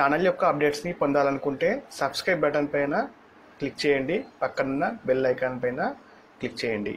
channel యొక్క అప్డేట్స్ని పొందాలనుకుంటే subscribe button పైన క్లిక్ చేయండి పక్కనున్న బెల్ ఐకాన్ పైన క్లిక్ చేయండి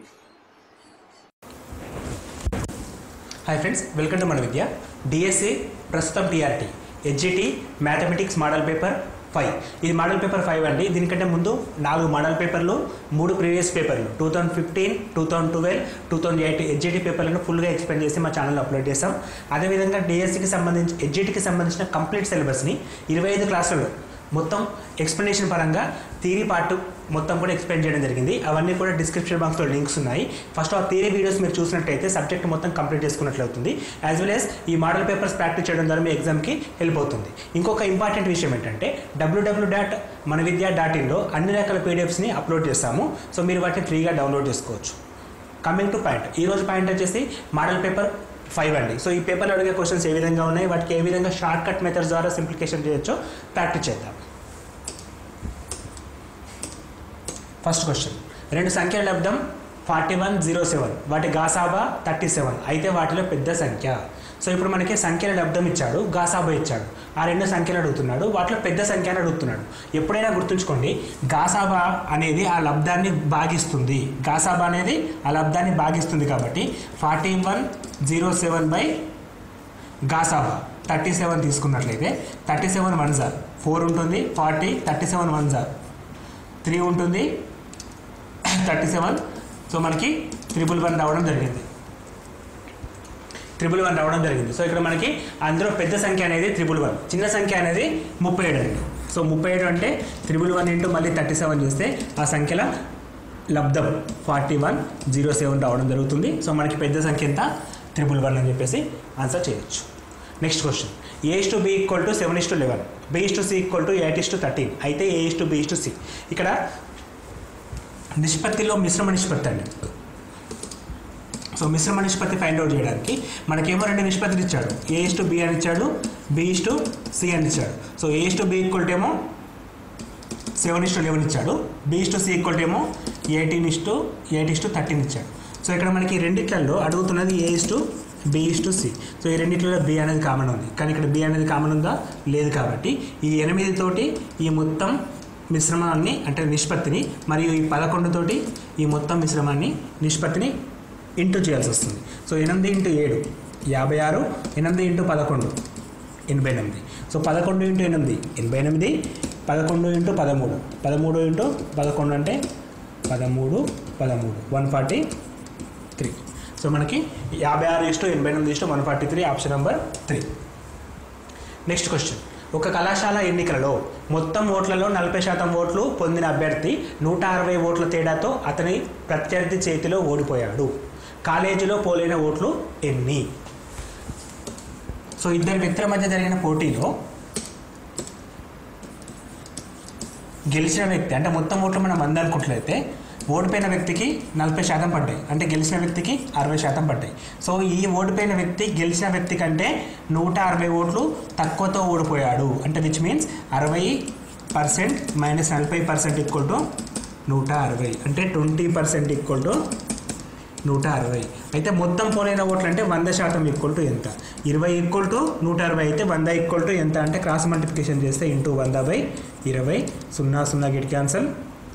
హాయ్ ఫ్రెండ్స్ వెల్కమ్ టు మన విద్య డిఎస్సి ప్రస్తుతం TRT HGT mathematics model paper five ఇది మోడల్ పేపర్ ఫైవ్ అండి దీనికంటే ముందు నాలుగు మోడల్ పేపర్లు మూడు ప్రీవియస్ పేపర్లు two thousand fifteen two thousand twelve two thousand eight HGT పేపర్లను ఫుల్గా ఎక్స్ప్లెయిన్ చేసి మా ఛానల్లో అప్లోడ్ చేస్తాం అదేవిధంగా డిఎస్సికి సంబంధించి హెచ్జిటికి సంబంధించిన కంప్లీట్ సిలబస్ని ఇరవై ఐదు క్లాసులు మొత్తం ఎక్స్ప్లెనేషన్ పరంగా థీరీ పార్ట్ మొత్తం కూడా ఎక్స్ప్లెయిన్ చేయడం జరిగింది అవన్నీ కూడా డిస్క్రిప్షన్ బాక్స్లో లింక్స్ ఉన్నాయి ఫస్ట్ ఆ థీరీ వీడియోస్ మీరు చూసినట్టయితే సబ్జెక్ట్ మొత్తం కంప్లీట్ చేసుకున్నట్లు అవుతుంది యాజ్ వెల్ యాజ్ ఈ మోడల్ పేపర్స్ ప్రాక్టీస్ చేయడం ద్వారా మీ ఎగ్జామ్కి హెల్ప్ అవుతుంది ఇంకొక ఇంపార్టెంట్ విషయం ఏంటంటే డబ్ల్యూడబ్ల్యూ డాట్ మన విద్యా డాట్ ఇన్లో అన్ని రకాల పీడిఎఫ్స్ని అప్లోడ్ చేస్తాము సో మీరు వాటిని ఫ్రీగా డౌన్లోడ్ చేసుకోవచ్చు కమింగ్ టు పాయింట్ ఈ రోజు పాయింట్ వచ్చేసి మోడల్ పేపర్ ఫైవ్ అండి సో ఈ పేపర్లో అడిగే క్వశ్చన్స్ ఏ విధంగా ఉన్నాయి వాటికి ఏ విధంగా షార్ట్ కట్ మెథడ్స్ ద్వారా సింప్లికేషన్ చేయొచ్చో ప్రాక్టీస్ చేద్దాం ఫస్ట్ క్వశ్చన్ రెండు సంఖ్యల లబ్ధం ఫార్టీ వన్ జీరో సెవెన్ వాటి గాసాబా థర్టీ సెవెన్ అయితే వాటిలో పెద్ద సంఖ్య సో ఇప్పుడు మనకి సంఖ్యల లబ్ధం ఇచ్చాడు గాసాబా ఇచ్చాడు ఆ రెండు సంఖ్యలు అడుగుతున్నాడు వాటిలో పెద్ద సంఖ్య అని అడుగుతున్నాడు ఎప్పుడైనా గుర్తుంచుకోండి గాసాబా అనేది ఆ లబ్ధాన్ని భాగిస్తుంది గాసాబా అనేది ఆ లబ్ధాన్ని భాగిస్తుంది కాబట్టి forty one zero seven by గాసాబా థర్టీ సెవెన్ తీసుకున్నట్లయితే థర్టీ సెవెన్ వన్ జార్ ఫోర్ ఉంటుంది ఫార్టీ థర్టీ సెవెన్ వన్ జార్ త్రీ ఉంటుంది థర్టీ సెవెన్ సో మనకి త్రిబుల్ వన్ రావడం జరిగింది త్రిబుల్ వన్ రావడం జరిగింది సో ఇక్కడ మనకి అందులో పెద్ద సంఖ్య అనేది త్రిబుల్ వన్ చిన్న సంఖ్య అనేది ముప్పై ఏడు అండి సో ముప్పై ఏడు అంటే త్రిబుల్ వన్ ఇంటూ మళ్ళీ థర్టీ సెవెన్ చేస్తే ఆ సంఖ్యల లబ్ధం ఫార్టీ వన్ జీరో సెవెన్ రావడం జరుగుతుంది సో మనకి పెద్ద సంఖ్య ఎంత త్రిబుల్ వన్ అని చెప్పేసి ఆన్సర్ చేయొచ్చు next question A is to B equal to seven is to eleven B is to C equal to eight is to thirteen అయితే A is to B is to C ఇక్కడ నిష్పత్తిలో మిశ్రమ నిష్పత్తి అండి so మిశ్రమ నిష్పత్తి find out చేయడానికి మనకేమో రెండు నిష్పత్తులు ఇచ్చాడు ఏ ఇస్ టు బి అని ఇచ్చాడు బి ఇస్ టు సి అని ఇచ్చాడు so A is to B equal to ఏమో సెవెన్ ఇస్ టు లెవెన్ ఇచ్చాడు B is to C equal to ఏమో eighteen is to eight is to thirteen ఇచ్చాడు so ఇక్కడ మనకి రెండిట్లలో అడుగుతున్నది A is to B is to C so ఈ రెండిట్లలో బి అనేది కామన్ ఉంది కానీ ఇక్కడ బి అనేది కామన్ ఉందా లేదు కాబట్టి ఈ ఎనిమిది తోటి ఈ మొత్తం మిశ్రమాన్ని అంటే నిష్పత్తిని మరియు ఈ పదకొండు తోటి ఈ మొత్తం మిశ్రమాన్ని నిష్పత్తిని ఇంటూ చేయాల్సి వస్తుంది సో ఎనిమిది ఇంటూ ఏడు యాభై ఆరు ఎనిమిది ఇంటూ పదకొండు ఎనభై ఎనిమిది సో పదకొండు ఇంటూ ఎనిమిది ఎనభై ఎనిమిది పదకొండు ఇంటూ పదమూడు పదమూడు ఇంటూ పదకొండు అంటే పదమూడు పదమూడు వన్ ఫార్టీ త్రీ సో మనకి యాభై ఆరు ఇష్టం ఎనభై ఎనిమిది ఇష్టం one forty three option number three next question ఒక కళాశాల ఎన్నికలలో మొత్తం ఓట్లలో నలభై శాతం ఓట్లు పొందిన అభ్యర్థి నూట అరవై ఓట్ల తేడాతో అతని ప్రత్యర్థి చేతిలో ఓడిపోయాడు కాలేజీలో పోలైన ఓట్లు ఎన్ని సో ఇద్దరు వ్యక్తుల మధ్య జరిగిన పోటీలో గెలిచిన వ్యక్తి అంటే మొత్తం ఓట్లు మనం వంద అనుకున్నట్లయితే ఓడిపోయిన వ్యక్తికి నలభై శాతం పడ్డాయి అంటే గెలిచిన వ్యక్తికి అరవై శాతం పడ్డాయి సో ఈ ఓడిపోయిన వ్యక్తి గెలిచిన వ్యక్తి కంటే నూట అరవై ఓట్లు తక్కువతో ఓడిపోయాడు అంటే విచ్ మీన్స్ అరవై పర్సెంట్ మైనస్ నలభై పర్సెంట్ ఈక్వల్ టు నూట అరవై అంటే ట్వంటీ పర్సెంట్ ఈక్వల్ టు నూట అరవై అయితే మొత్తం పోలైన ఓట్లు అంటే వంద శాతం ఈక్వల్ టు ఎంత ఇరవై ఈక్వల్ టు నూట అరవై అయితే వంద ఈక్వల్ టు ఎంత అంటే క్రాస్ మల్టిప్లికేషన్ చేస్తే ఇంటూ వంద బై ఇరవై సున్నా సున్నా గిట్ క్యాన్సల్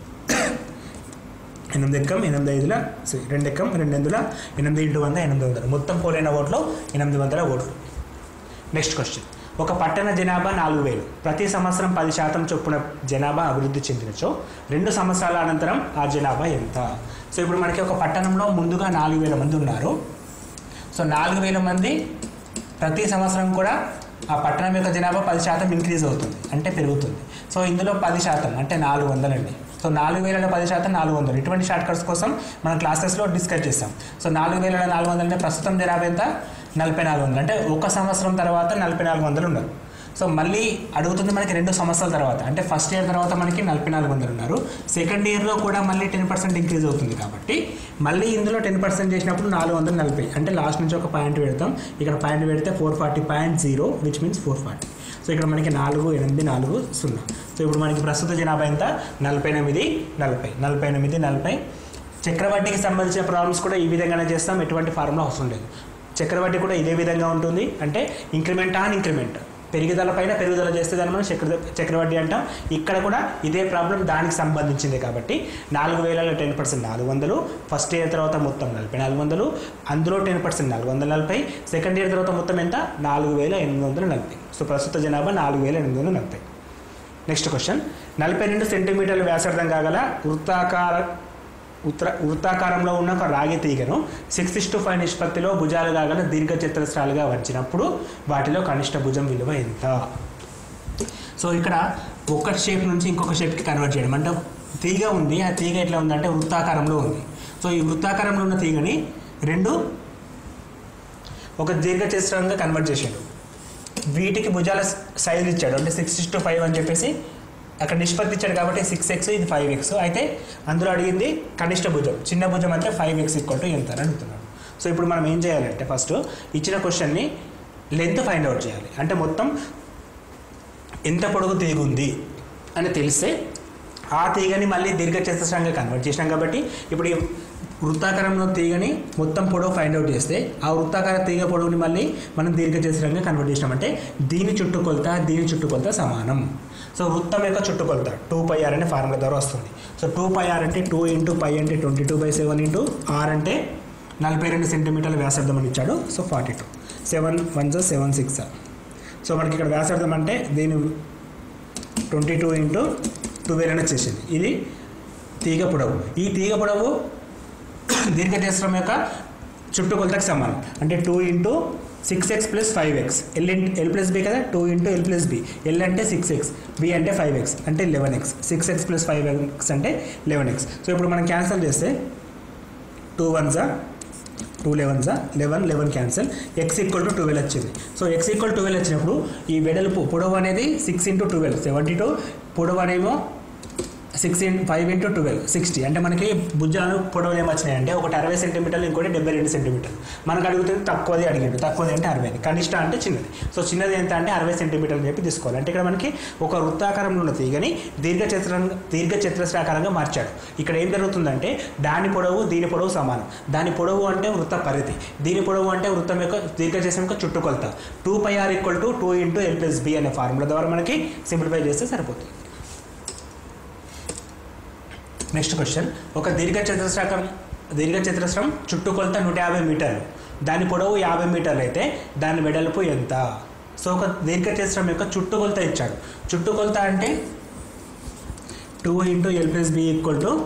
ఎనిమిది ఎక్కం ఎనిమిది ఐదుల sorry, రెండు ఎక్కం రెండు ఎందుల ఎనిమిది ఇంటూ వంద ఎనిమిది వందలు మొత్తం పోలైన ఓట్లు ఎనిమిది వందల ఓట్లు నెక్స్ట్ క్వశ్చన్ ఒక పట్టణ జనాభా నాలుగు వేలు ప్రతి సంవత్సరం పది శాతం చొప్పున జనాభా అభివృద్ధి చెందినచో రెండు సంవత్సరాల అనంతరం ఆ జనాభా ఎంత సో ఇప్పుడు మనకి ఒక పట్టణంలో ముందుగా నాలుగు వేల మంది ఉన్నారు సో నాలుగు వేల మంది ప్రతి సంవత్సరం కూడా ఆ పట్టణం యొక్క జనాభా పది శాతం ఇంక్రీజ్ అవుతుంది అంటే పెరుగుతుంది సో ఇందులో పది శాతం అంటే నాలుగు వందలండి సో నాలుగు వేల పది శాతం నాలుగు వందలు ఇటువంటి షార్ట్ కట్స్ కోసం మనం క్లాసెస్లో డిస్కస్ చేస్తాం సో నాలుగు వేల నాలుగు వందలు అంటే ప్రస్తుతం జనాభా ఎంత నలభై నాలుగు వందలు అంటే ఒక సంవత్సరం తర్వాత నలభై నాలుగు వందలు ఉన్నారు సో మళ్ళీ అడుగుతుంది మనకి రెండు సంవత్సరాల తర్వాత అంటే ఫస్ట్ ఇయర్ తర్వాత మనకి నలభై నాలుగు వందలు ఉన్నారు సెకండ్ ఇయర్లో కూడా మళ్ళీ టెన్ పర్సెంట్ ఇంక్రీజ్ అవుతుంది కాబట్టి మళ్ళీ ఇందులో టెన్ పర్సెంట్ చేసినప్పుడు నాలుగు వందల నలభై అంటే లాస్ట్ నుంచి ఒక పాయింట్ పెడతాం ఇక్కడ పాయింట్ పెడితే four forty point zero which means four forty so ఇక్కడ మనకి నాలుగు ఎనిమిది నాలుగు సున్నా సో ఇప్పుడు మనకి ప్రస్తుత జనాభా ఎంత నలభై ఎనిమిది నలభై నలభై ఎనిమిది నలభై చక్రవడ్డీకి సంబంధించిన ప్రాబ్లమ్స్ కూడా ఈ విధంగానే చేస్తాం ఎటువంటి ఫార్ములా అవసరం లేదు చక్రవడ్డీ కూడా ఇదే విధంగా ఉంటుంది అంటే ఇంక్రిమెంట్ ఆన్ ఇంక్రిమెంట్ పెరుగుదల పైన పెరుగుదల చేస్తే దాన్ని మనం చక్ర చక్రవడ్డీ అంటాం ఇక్కడ కూడా ఇదే ప్రాబ్లం దానికి సంబంధించింది కాబట్టి నాలుగు వేలలో టెన్ పర్సెంట్ నాలుగు వందలు ఫస్ట్ ఇయర్ తర్వాత మొత్తం నలభై నాలుగు వందలు అందులో టెన్ పర్సెంట్ నాలుగు వందల నలభై సెకండ్ ఇయర్ తర్వాత మొత్తం ఎంత నాలుగు వేల ఎనిమిది వందల నలభై సో ప్రస్తుత జనాభా నాలుగు వేల ఎనిమిది వందల నలభై నెక్స్ట్ క్వశ్చన్ నలభై రెండు సెంటీమీటర్ల వ్యాసార్థం కాగల వృత్తాకార ఉత్తర వృత్తాకారంలో ఉన్న ఒక రాగి తీగను సిక్స్ ఇస్ టు ఫైవ్ నిష్పత్తిలో భుజాలు కాగల దీర్ఘ చతురస్రాలుగా వంచినప్పుడు వాటిలో కనిష్ట భుజం విలువ ఎంత సో ఇక్కడ ఒక షేప్ నుంచి ఇంకొక షేప్కి కన్వర్ట్ చేయడం అంటే తీగ ఉంది ఆ తీగ ఎట్లా ఉందంటే వృత్తాకారంలో ఉంది సో ఈ వృత్తాకారంలో ఉన్న తీగని రెండు ఒక దీర్ఘ చతురంగా కన్వర్ట్ చేసాడు వీటికి భుజాల సైజ్ ఇచ్చాడు అంటే సిక్స్ ఇస్ టు ఫైవ్ అని చెప్పేసి అక్కడ నిష్పత్తి ఇచ్చాడు కాబట్టి సిక్స్ ఎక్స్ ఇది ఫైవ్ ఎక్స్ అయితే అందులో అడిగింది కనిష్ట భుజం చిన్న భుజం అంటే ఫైవ్ ఎక్స్ ఈక్వల్ టు ఎంత అని అడుగుతున్నాడు సో ఇప్పుడు మనం ఏం చేయాలంటే ఫస్ట్ ఇచ్చిన క్వశ్చన్ని లెంత్ ఫైండ్ అవుట్ చేయాలి అంటే మొత్తం ఎంత పొడుగు తీగ ఉంది అని తెలిస్తే ఆ తీగని మళ్ళీ దీర్ఘచతురంగా కన్వర్ట్ చేసినాం కాబట్టి ఇప్పుడు ఈ వృత్తాకారంలో తీగని మొత్తం పొడవు ఫైండ్ అవుట్ చేస్తే ఆ వృత్తాకార తీగ పొడవుని మళ్ళీ మనం దీర్ఘచతురంగా కన్వర్ట్ చేసినామంటే దీని చుట్టుకొలత దీని చుట్టుకొలత సమానం సో వృత్తం యొక్క చుట్టుకొలత టూ పై ఆర్ అనే ఫార్ములా ద్వారా వస్తుంది సో టూ పై ఆర్ అంటే టూ ఇంటూ పై అంటే twenty two by seven into R అంటే నలభై రెండు సెంటీమీటర్ల వ్యాసార్థం అని ఇచ్చాడు so forty two seven one జో సెవెన్ సిక్స్ సో మనకి ఇక్కడ వ్యాసార్థం అంటే దీని ట్వంటీ టూ ఇంటూ ట్వెల్వ్ అని వచ్చేసింది ఇది తీగ పొడవు ఈ తీగ పొడవు దీర్ఘచతురం యొక్క చుట్టుకొలతకు సమానం అంటే two into six X plus five X L in L plus B కదా two into L plus B L అంటే సిక్స్ ఎక్స్ బి అంటే ఫైవ్ ఎక్స్ అంటే eleven X six X plus five X అంటే లెవెన్ ఎక్స్ సో ఇప్పుడు మనం cancel చేస్తే two one జా two eleven జా eleven eleven cancel X equal to twelve వచ్చింది సో ఎక్స్ ఈక్వల్ ట్వెల్వ్ వచ్చినప్పుడు ఈ వెడల్పు పొడవు అనేది six into twelve seventy two పొడవు అనేమో six in five into twelve sixty అంటే మనకి భుజాలు పొడవులు ఏమొచ్చినాయంటే ఒకటి అరవై సెంటీమీటర్లు ఇంకోటి డెబ్బై రెండు సెంటీమీటర్లు మనకు అడుగుతుంది తక్కువది అడిగాడు తక్కువది అంటే అరవై కనిష్ట అంటే చిన్నది సో చిన్నది ఎంత అంటే అరవై సెంటీమీటర్లు చెప్పి తీసుకోవాలి అంటే ఇక్కడ మనకి ఒక వృత్తాకారంలో ఉన్న తీగని దీర్ఘ చతురంగా దీర్ఘ చతురస్రాకారంగా మార్చాడు ఇక్కడ ఏం జరుగుతుందంటే దాని పొడవు దీని పొడవు సమానం దాని పొడవు అంటే వృత్త పరిధి దీని పొడవు అంటే వృత్తం యొక్క దీర్ఘ చతురం యొక్క చుట్టుకొలత two pi R equal to two into L plus B అనే ఫార్ములా ద్వారా మనకి సింప్లిఫై చేస్తే సరిపోతుంది నెక్స్ట్ క్వశ్చన్ ఒక దీర్ఘ చతురస్రాకం దీర్ఘ చతురస్రం చుట్టుకొలత నూట యాభై మీటర్లు దాని పొడవు యాభై మీటర్లు అయితే దాని వెడల్పు ఎంత సో ఒక దీర్ఘ చతురస్రం యొక్క చుట్టుకొలత ఇచ్చాడు చుట్టుకొలత అంటే two into L plus B equal to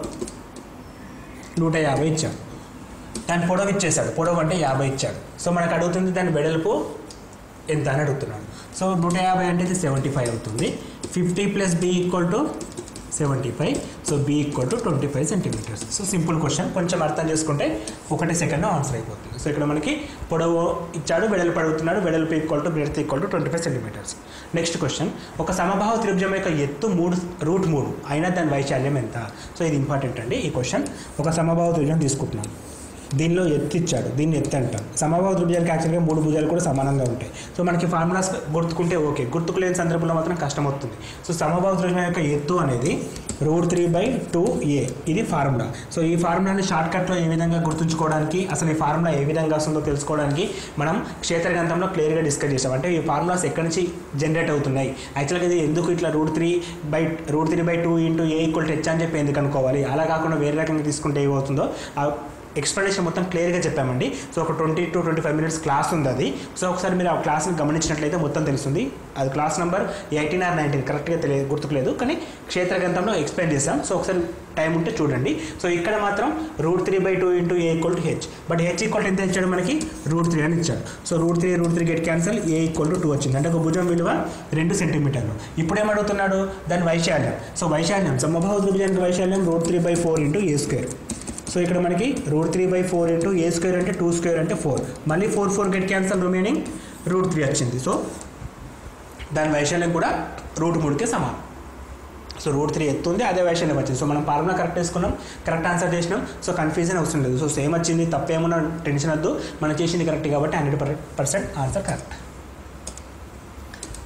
నూట యాభై ఇచ్చాడు దాని పొడవు ఇచ్చేసాడు పొడవు అంటే యాభై ఇచ్చాడు సో మనకు అడుగుతుంది దాని వెడల్పు ఎంత అని అడుగుతున్నాడు సో నూట యాభై అంటే ఇది సెవెంటీ ఫైవ్ అవుతుంది fifty plus B equal to seventy five so B equal to twenty five centimetres so simple question కొంచెం అర్థం చేసుకుంటే ఒకటి సెకండ్ ఆన్సర్ అయిపోతుంది సో ఇక్కడ మనకి పొడవు ఇచ్చాడు వెడల్పు అడుగుతున్నాడు వెడల్పు equal to breadth equal to twenty five centimetres next question ఒక సమబాహు త్రిభుజం యొక్క ఎత్తు మూడు రూట్ మూడు అయినా దాని వైశాల్యం ఎంత సో ఇది ఇంపార్టెంట్ అండి ఈ క్వశ్చన్ ఒక సమబాహు త్రిభుజం తీసుకుంటున్నాను దీనిలో ఎత్తు ఇచ్చాడు దీన్ని ఎత్తు అంటాం సమబాహు త్రిభుజానికి యాక్చువల్గా మూడు భుజాలు కూడా సమానంగా ఉంటాయి సో మనకి ఫార్ములాస్ గుర్తుకుంటే ఓకే గుర్తుకు లేని సందర్భంలో మాత్రం కష్టం అవుతుంది సో సమబాహు త్రిభుజం యొక్క ఎత్తు అనేది root three by two A ఇది ఫార్ములా సో ఈ ఫార్ములాని షార్ట్కట్లో ఏ విధంగా గుర్తుంచుకోవడానికి అసలు ఈ ఫార్ములా ఏ విధంగా వస్తుందో తెలుసుకోవడానికి మనం క్షేత్రగంధంలో క్లియర్గా డిస్కస్ చేసాం అంటే ఈ ఫార్ములాస్ ఎక్కడి నుంచి జనరేట్ అవుతున్నాయి యాక్చువల్గా ఇది ఎందుకు ఇట్లా root three by root three by two into A equal H అని చెప్పి ఎందుకు అనుకోవాలి అలా కాకుండా వేరే రకంగా తీసుకుంటే ఏమవుతుందో ఆ ఎక్స్ప్లెనేషన్ మొత్తం క్లియర్గా చెప్పామండి సో ఒక twenty to twenty five minutes class ఉంది అది సో ఒకసారి మీరు ఆ క్లాస్ని గమనించినట్లయితే మొత్తం తెలుస్తుంది అది class number eighteen or nineteen కరెక్ట్గా తెలియదు గుర్తుకులేదు కానీ క్షేత్రగ్రంథంలో ఎక్స్ప్లెయిన్ చేసాం సో ఒకసారి టైం ఉంటే చూడండి సో ఇక్కడ మాత్రం root three by two into A equal to h but h equal ఎంత ఇచ్చాడు మనకి రూట్ త్రీ అని ఇచ్చాడు so root three root three get cancel a equal to two వచ్చింది అంటే ఒక భుజం విలువ రెండు సెంటీమీటర్లు ఇప్పుడు ఏమడుగుతున్నాడు దాని వైశాల్యం సో వైశాల్యం సమబాహు త్రిభుజానికి వైశాల్యం root three by four into a square so ఇక్కడ మనకి root three by four into a square అంటే టూ స్క్వేర్ అంటే ఫోర్ మళ్ళీ four four get cancel remaining root three వచ్చింది సో దాని వైశాల్యం కూడా రూట్ మూడుకే సమానం సో రూట్ త్రీ ఎత్తుంది అదే వైశాల్యం వచ్చింది సో మనం ఫార్ములా కరెక్ట్ వేసుకున్నాం కరెక్ట్ ఆన్సర్ చేసినాం సో కన్ఫ్యూజన్ అవసరం లేదు సో సేమ్ వచ్చింది తప్పేమన్నా టెన్షన్ వద్దు మనం చేసింది కరెక్ట్ కాబట్టి hundred percent answer correct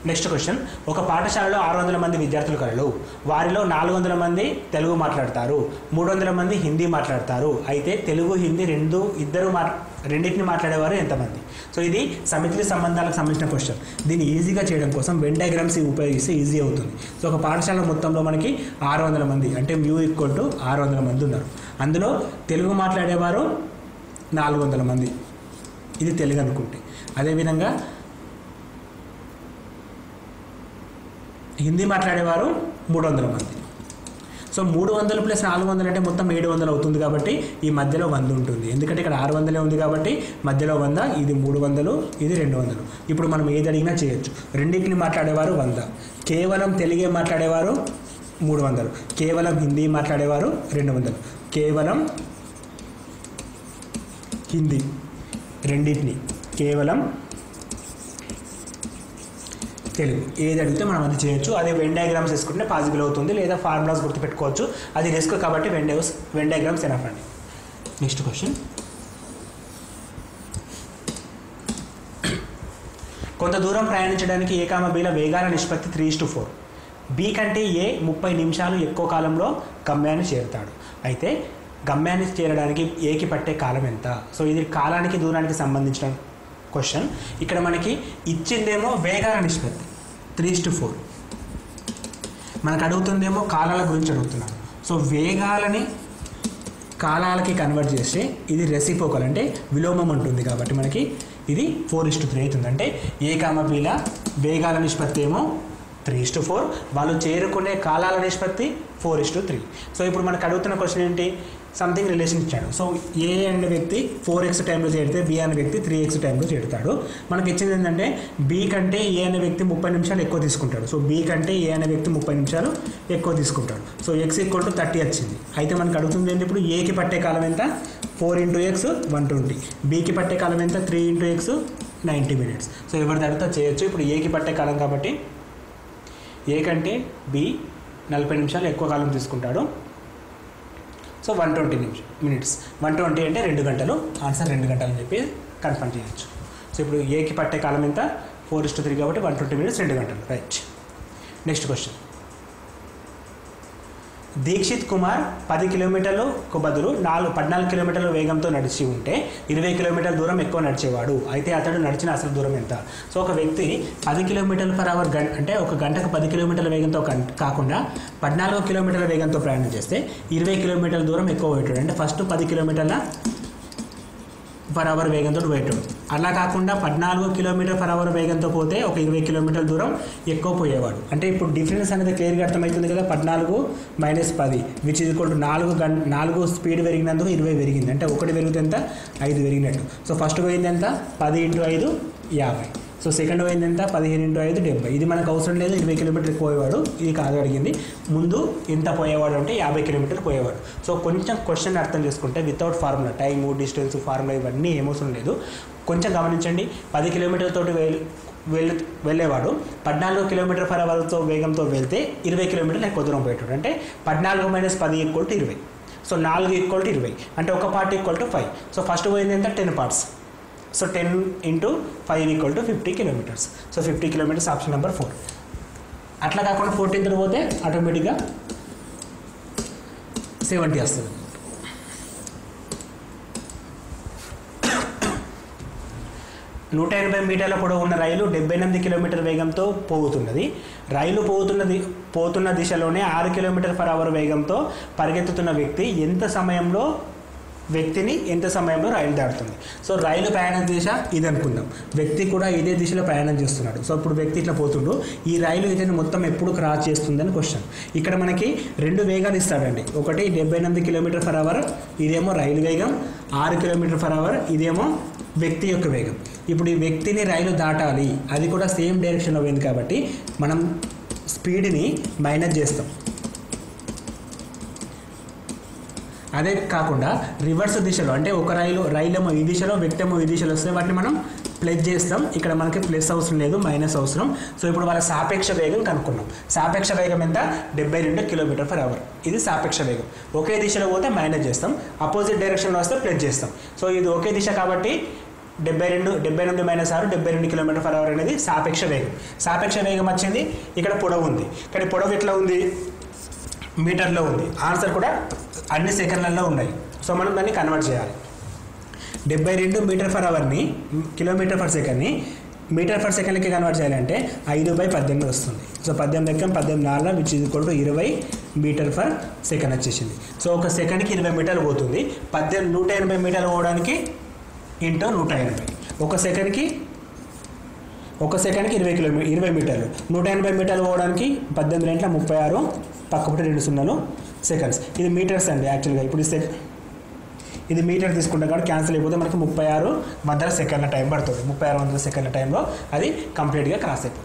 next question ఒక పాఠశాలలో ఆరు వందల మంది విద్యార్థులు కలరు వారిలో నాలుగు వందల మంది తెలుగు మాట్లాడతారు మూడు వందల మంది హిందీ మాట్లాడతారు అయితే తెలుగు హిందీ రెండు ఇద్దరు మా రెండింటిని మాట్లాడేవారు ఎంతమంది సో ఇది సమితి సంబంధాలకు సంబంధించిన క్వశ్చన్ దీన్ని ఈజీగా చేయడం కోసం వెన్ డయాగ్రామ్స్ ఉపయోగిస్తే ఈజీ అవుతుంది సో ఒక పాఠశాల మొత్తంలో మనకి ఆరు వందల మంది అంటే మ్యూ ఈక్వల్ టు ఆరు వందల మంది ఉన్నారు అందులో తెలుగు మాట్లాడేవారు నాలుగు వందల మంది ఇది తెలుగు అనుకుంటే అదేవిధంగా హిందీ మాట్లాడేవారు మూడు వందల మంది సో మూడు వందలు ప్లస్ నాలుగు వందలు అంటే మొత్తం ఏడు వందలు అవుతుంది కాబట్టి ఈ మధ్యలో వంద ఉంటుంది ఎందుకంటే ఇక్కడ ఆరు వందలే ఉంది కాబట్టి మధ్యలో వంద ఇది మూడు వందలు ఇది రెండు వందలు ఇప్పుడు మనం ఏది అడిగినా చేయొచ్చు రెండింటిని మాట్లాడేవారు వంద కేవలం తెలుగే మాట్లాడేవారు మూడు వందలు కేవలం హిందీ మాట్లాడేవారు రెండు వందలు కేవలం హిందీ రెండింటిని కేవలం తెలుగు ఏది అడిగితే మనం అది చేయొచ్చు అదే వెన్ డయాగ్రామ్స్ వేసుకుంటే పాసిబుల్ అవుతుంది లేదా ఫార్ములాస్ గుర్తుపెట్టుకోవచ్చు అది రిస్క్ కాబట్టి Venn diagrams Venn diagrams enough అండి నెక్స్ట్ క్వశ్చన్ కొంత దూరం ప్రయాణించడానికి ఏ కామ బీల వేగాల నిష్పత్తి త్రీ టు ఫోర్ బి కంటే ఏ ముప్పై నిమిషాలు ఎక్కువ కాలంలో గమ్యాన్ని చేరుతాడు అయితే గమ్యాన్ని చేరడానికి ఏకి పట్టే కాలం ఎంత సో ఇది కాలానికి దూరానికి సంబంధించిన క్వశ్చన్ ఇక్కడ మనకి ఇచ్చిందేమో వేగాల నిష్పత్తి త్రీ టు ఫోర్ మనకు అడుగుతుందేమో కాలాల గురించి అడుగుతున్నాను సో వేగాలని కాలాలకి కన్వర్ట్ చేస్తే ఇది రెసిపోకల్ అంటే విలోమం ఉంటుంది కాబట్టి మనకి ఇది ఫోర్ ఇస్టు త్రీ అవుతుంది అంటే ఏ కామ బీల వేగాల నిష్పత్తి ఏమో త్రీ ఇస్టు ఫోర్ వాళ్ళు చేరుకునే కాలాల నిష్పత్తి ఫోర్ ఇస్టు త్రీ సో ఇప్పుడు మనకు అడుగుతున్న క్వశ్చన్ ఏంటి సంథింగ్ రిలేషన్ ఇచ్చాడు సో ఏ అనే వ్యక్తి ఫోర్ ఎక్స్ టైంలో చేరితే బి అనే వ్యక్తి త్రీ ఎక్స్ టైంలో చేరుతాడు మనకి ఇచ్చింది ఏంటంటే బి కంటే ఏ అనే వ్యక్తి ముప్పై నిమిషాలు ఎక్కువ తీసుకుంటాడు సో బి కంటే ఏ అనే వ్యక్తి ముప్పై నిమిషాలు ఎక్కువ తీసుకుంటాడు so X equal to thirty వచ్చింది అయితే మనకు అడుగుతుంది ఏంటి ఇప్పుడు ఏకి పట్టే కాలం ఎంత four into x one twenty బీకి పట్టే కాలం ఎంత three into x ninety minutes so ఎవరిది అడిగితే చేయొచ్చు ఇప్పుడు ఏకి పట్టే కాలం కాబట్టి ఏ కంటే బి నలభై నిమిషాలు ఎక్కువ కాలం తీసుకుంటాడు సో వన్ ట్వంటీ నిమిషం మినిట్స్ వన్ ట్వంటీ అంటే రెండు గంటలు ఆన్సర్ రెండు గంటలు అని చెప్పి కన్ఫర్మ్ చేయొచ్చు సో ఇప్పుడు ఏకి పట్టే కాలం ఎంత ఫోర్ ఇస్టు త్రీ కాబట్టి వన్ ట్వంటీ మినిట్స్ రెండు గంటలు right next question Dikshit Kumar పది కిలోమీటర్లకు బదులు నాలుగు పద్నాలుగు కిలోమీటర్ల వేగంతో నడిచి ఉంటే ఇరవై కిలోమీటర్ల దూరం ఎక్కువ నడిచేవాడు అయితే అతడు నడిచిన అసలు దూరం ఎంత సో ఒక వ్యక్తి పది కిలోమీటర్ల పర్ అవర్ గంట అంటే ఒక గంటకు పది కిలోమీటర్ల వేగంతో కన్- కాకుండా పద్నాలుగు కిలోమీటర్ల వేగంతో ప్రయాణం చేస్తే ఇరవై కిలోమీటర్ల దూరం ఎక్కువ పోయేటాడు అంటే ఫస్ట్ పది కిలోమీటర్ల పర్ అవర్ వేగంతో పోయేటాడు అలా కాకుండా పద్నాలుగు కిలోమీటర్ పర్ అవర్ వేగంతో పోతే ఒక ఇరవై కిలోమీటర్ల దూరం ఎక్కువ పోయేవాడు అంటే ఇప్పుడు డిఫరెన్స్ అనేది క్లియర్గా అర్థమవుతుంది కదా పద్నాలుగు మైనస్ పది విచ్ ఇది కూడా నాలుగు గంట నాలుగు స్పీడ్ పెరిగినందుకు ఇరవై పెరిగింది అంటే ఒకటి పెరిగితే ఎంత ఐదు పెరిగినట్టు సో ఫస్ట్ పోయింది ఎంత పది ఇంటూ ఐదు యాభై సో సెకండ్ పోయింది ఎంత పదిహేను ఇంటూ ఐదు డెబ్బై ఇది మనకు అవసరం లేదు ఇరవై కిలోమీటర్ ఎక్కువ పోయేవాడు ఇది కాదు అడిగింది ముందు ఎంత పోయేవాడు అంటే యాభై కిలోమీటర్ పోయేవాడు సో కొంచెం క్వశ్చన్ అర్థం చేసుకుంటే without formula time distance formula ఇవన్నీ ఏమవసరం లేదు కొంచెం గమనించండి పది కిలోమీటర్లతోటి వెళ్ళి వెళ్ళి వెళ్ళేవాడు పద్నాలుగు కిలోమీటర్ పర్ అవర్తో వేగంతో వెళ్తే ఇరవై కిలోమీటర్లు ఎక్కువ దూరం పోయేటాడు అంటే పద్నాలుగు మైనస్ పది ఈక్వల్ టు ఇరవై సో నాలుగు ఈక్వల్ టు ఇరవై అంటే ఒక part equal to five so first పోయింది ఎంత ten parts so ten into five equal to fifty kilometres so fifty kilometres option number four అట్లా కాకుండా ఫోర్టీన్త్ పోతే ఆటోమేటిక్గా సెవెంటీ వస్తుంది నూట ఎనభై మీటర్ల పొడవు ఉన్న రైలు డెబ్బై ఎనిమిది కిలోమీటర్ వేగంతో పోతున్నది రైలు పోతున్నది పోతున్న దిశలోనే ఆరు కిలోమీటర్ పర్ అవర్ వేగంతో పరిగెత్తుతున్న వ్యక్తి ఎంత సమయంలో వ్యక్తిని ఎంత సమయంలో రైలు దాటుతుంది సో రైలు ప్రయాణం దిశ ఇది అనుకుందాం వ్యక్తి కూడా ఇదే దిశలో ప్రయాణం చేస్తున్నాడు సో ఇప్పుడు వ్యక్తి ఇట్లా పోతుండు ఈ రైలు ఇతను మొత్తం ఎప్పుడు క్రాస్ చేస్తుందని క్వశ్చన్ ఇక్కడ మనకి రెండు వేగాలు ఇస్తాడండి ఒకటి డెబ్బై ఎనిమిది కిలోమీటర్ పర్ అవర్ ఇదేమో రైలు వేగం ఆరు కిలోమీటర్ పర్ అవర్ ఇదేమో వ్యక్తి యొక్క వేగం ఇప్పుడు ఈ వ్యక్తిని రైలు దాటాలి అది కూడా సేమ్ డైరెక్షన్లో పోయింది కాబట్టి మనం స్పీడ్ని మైనస్ చేస్తాం అదే కాకుండా రివర్స్ దిశలో అంటే ఒక రైలు రైలు ఏమో ఈ దిశలో వ్యక్తి ఏమో ఈ దిశలో వస్తే వాటిని మనం ప్లస్ చేస్తాం ఇక్కడ మనకి ప్లస్ అవసరం లేదు మైనస్ అవసరం సో ఇప్పుడు వాళ్ళ సాపేక్ష వేగం కనుక్కున్నాం సాపేక్ష వేగం ఎంత డెబ్బై రెండు కిలోమీటర్ పర్ అవర్ ఇది సాపేక్ష వేగం ఒకే దిశలో పోతే మైనస్ చేస్తాం అపోజిట్ డైరెక్షన్లో వస్తే ప్లస్ చేస్తాం సో ఇది ఒకే దిశ కాబట్టి డెబ్బై రెండు డెబ్బై నుండి మైనస్ ఆరు డెబ్బై రెండు కిలోమీటర్ పర్ అవర్ అనేది సాపేక్ష వేగం సాపేక్ష వేగం వచ్చింది ఇక్కడ పొడవు ఉంది కానీ పొడవు ఎట్లా ఉంది మీటర్లో ఉంది ఆన్సర్ కూడా అన్ని సెకండ్లలో ఉన్నాయి సో మనం దాన్ని కన్వర్ట్ చేయాలి డెబ్బై రెండు మీటర్ పర్ అవర్ని కిలోమీటర్ పర్ సెకండ్ని మీటర్ పర్ సెకండ్కి కన్వర్ట్ చేయాలంటే ఐదు బై పద్దెనిమిది వస్తుంది సో పద్దెనిమిది ఎక్కం పద్దెనిమిది నాలుగు విచ్ ఇది కొట్టు ఇరవై మీటర్ పర్ సెకండ్ వచ్చేసింది సో ఒక సెకండ్కి ఇరవై మీటర్లు పోతుంది పద్దెనిమిది నూట ఎనభై మీటర్లు పోవడానికి ఇంటూ నూట ఎనభై ఒక సెకండ్కి ఒక సెకండ్కి ఇరవై కిలోమీ ఇరవై మీటర్లు నూట ఎనభై మీటర్లు పోవడానికి పద్దెనిమిది గంటల ముప్పై ఆరు పక్కపటి రెండు సున్నాలు సెకండ్స్ ఇది మీటర్స్ అండి యాక్చువల్గా ఇప్పుడు సెక్ ఇది మీటర్ తీసుకుంటాం కాబట్టి క్యాన్సిల్ అయిపోతే మనకి ముప్పై ఆరు వందల సెకండ్ల టైం పడుతుంది ముప్పై ఆరు వందల సెకండ్ల టైంలో అది కంప్లీట్గా క్రాస్ అయిపోతుంది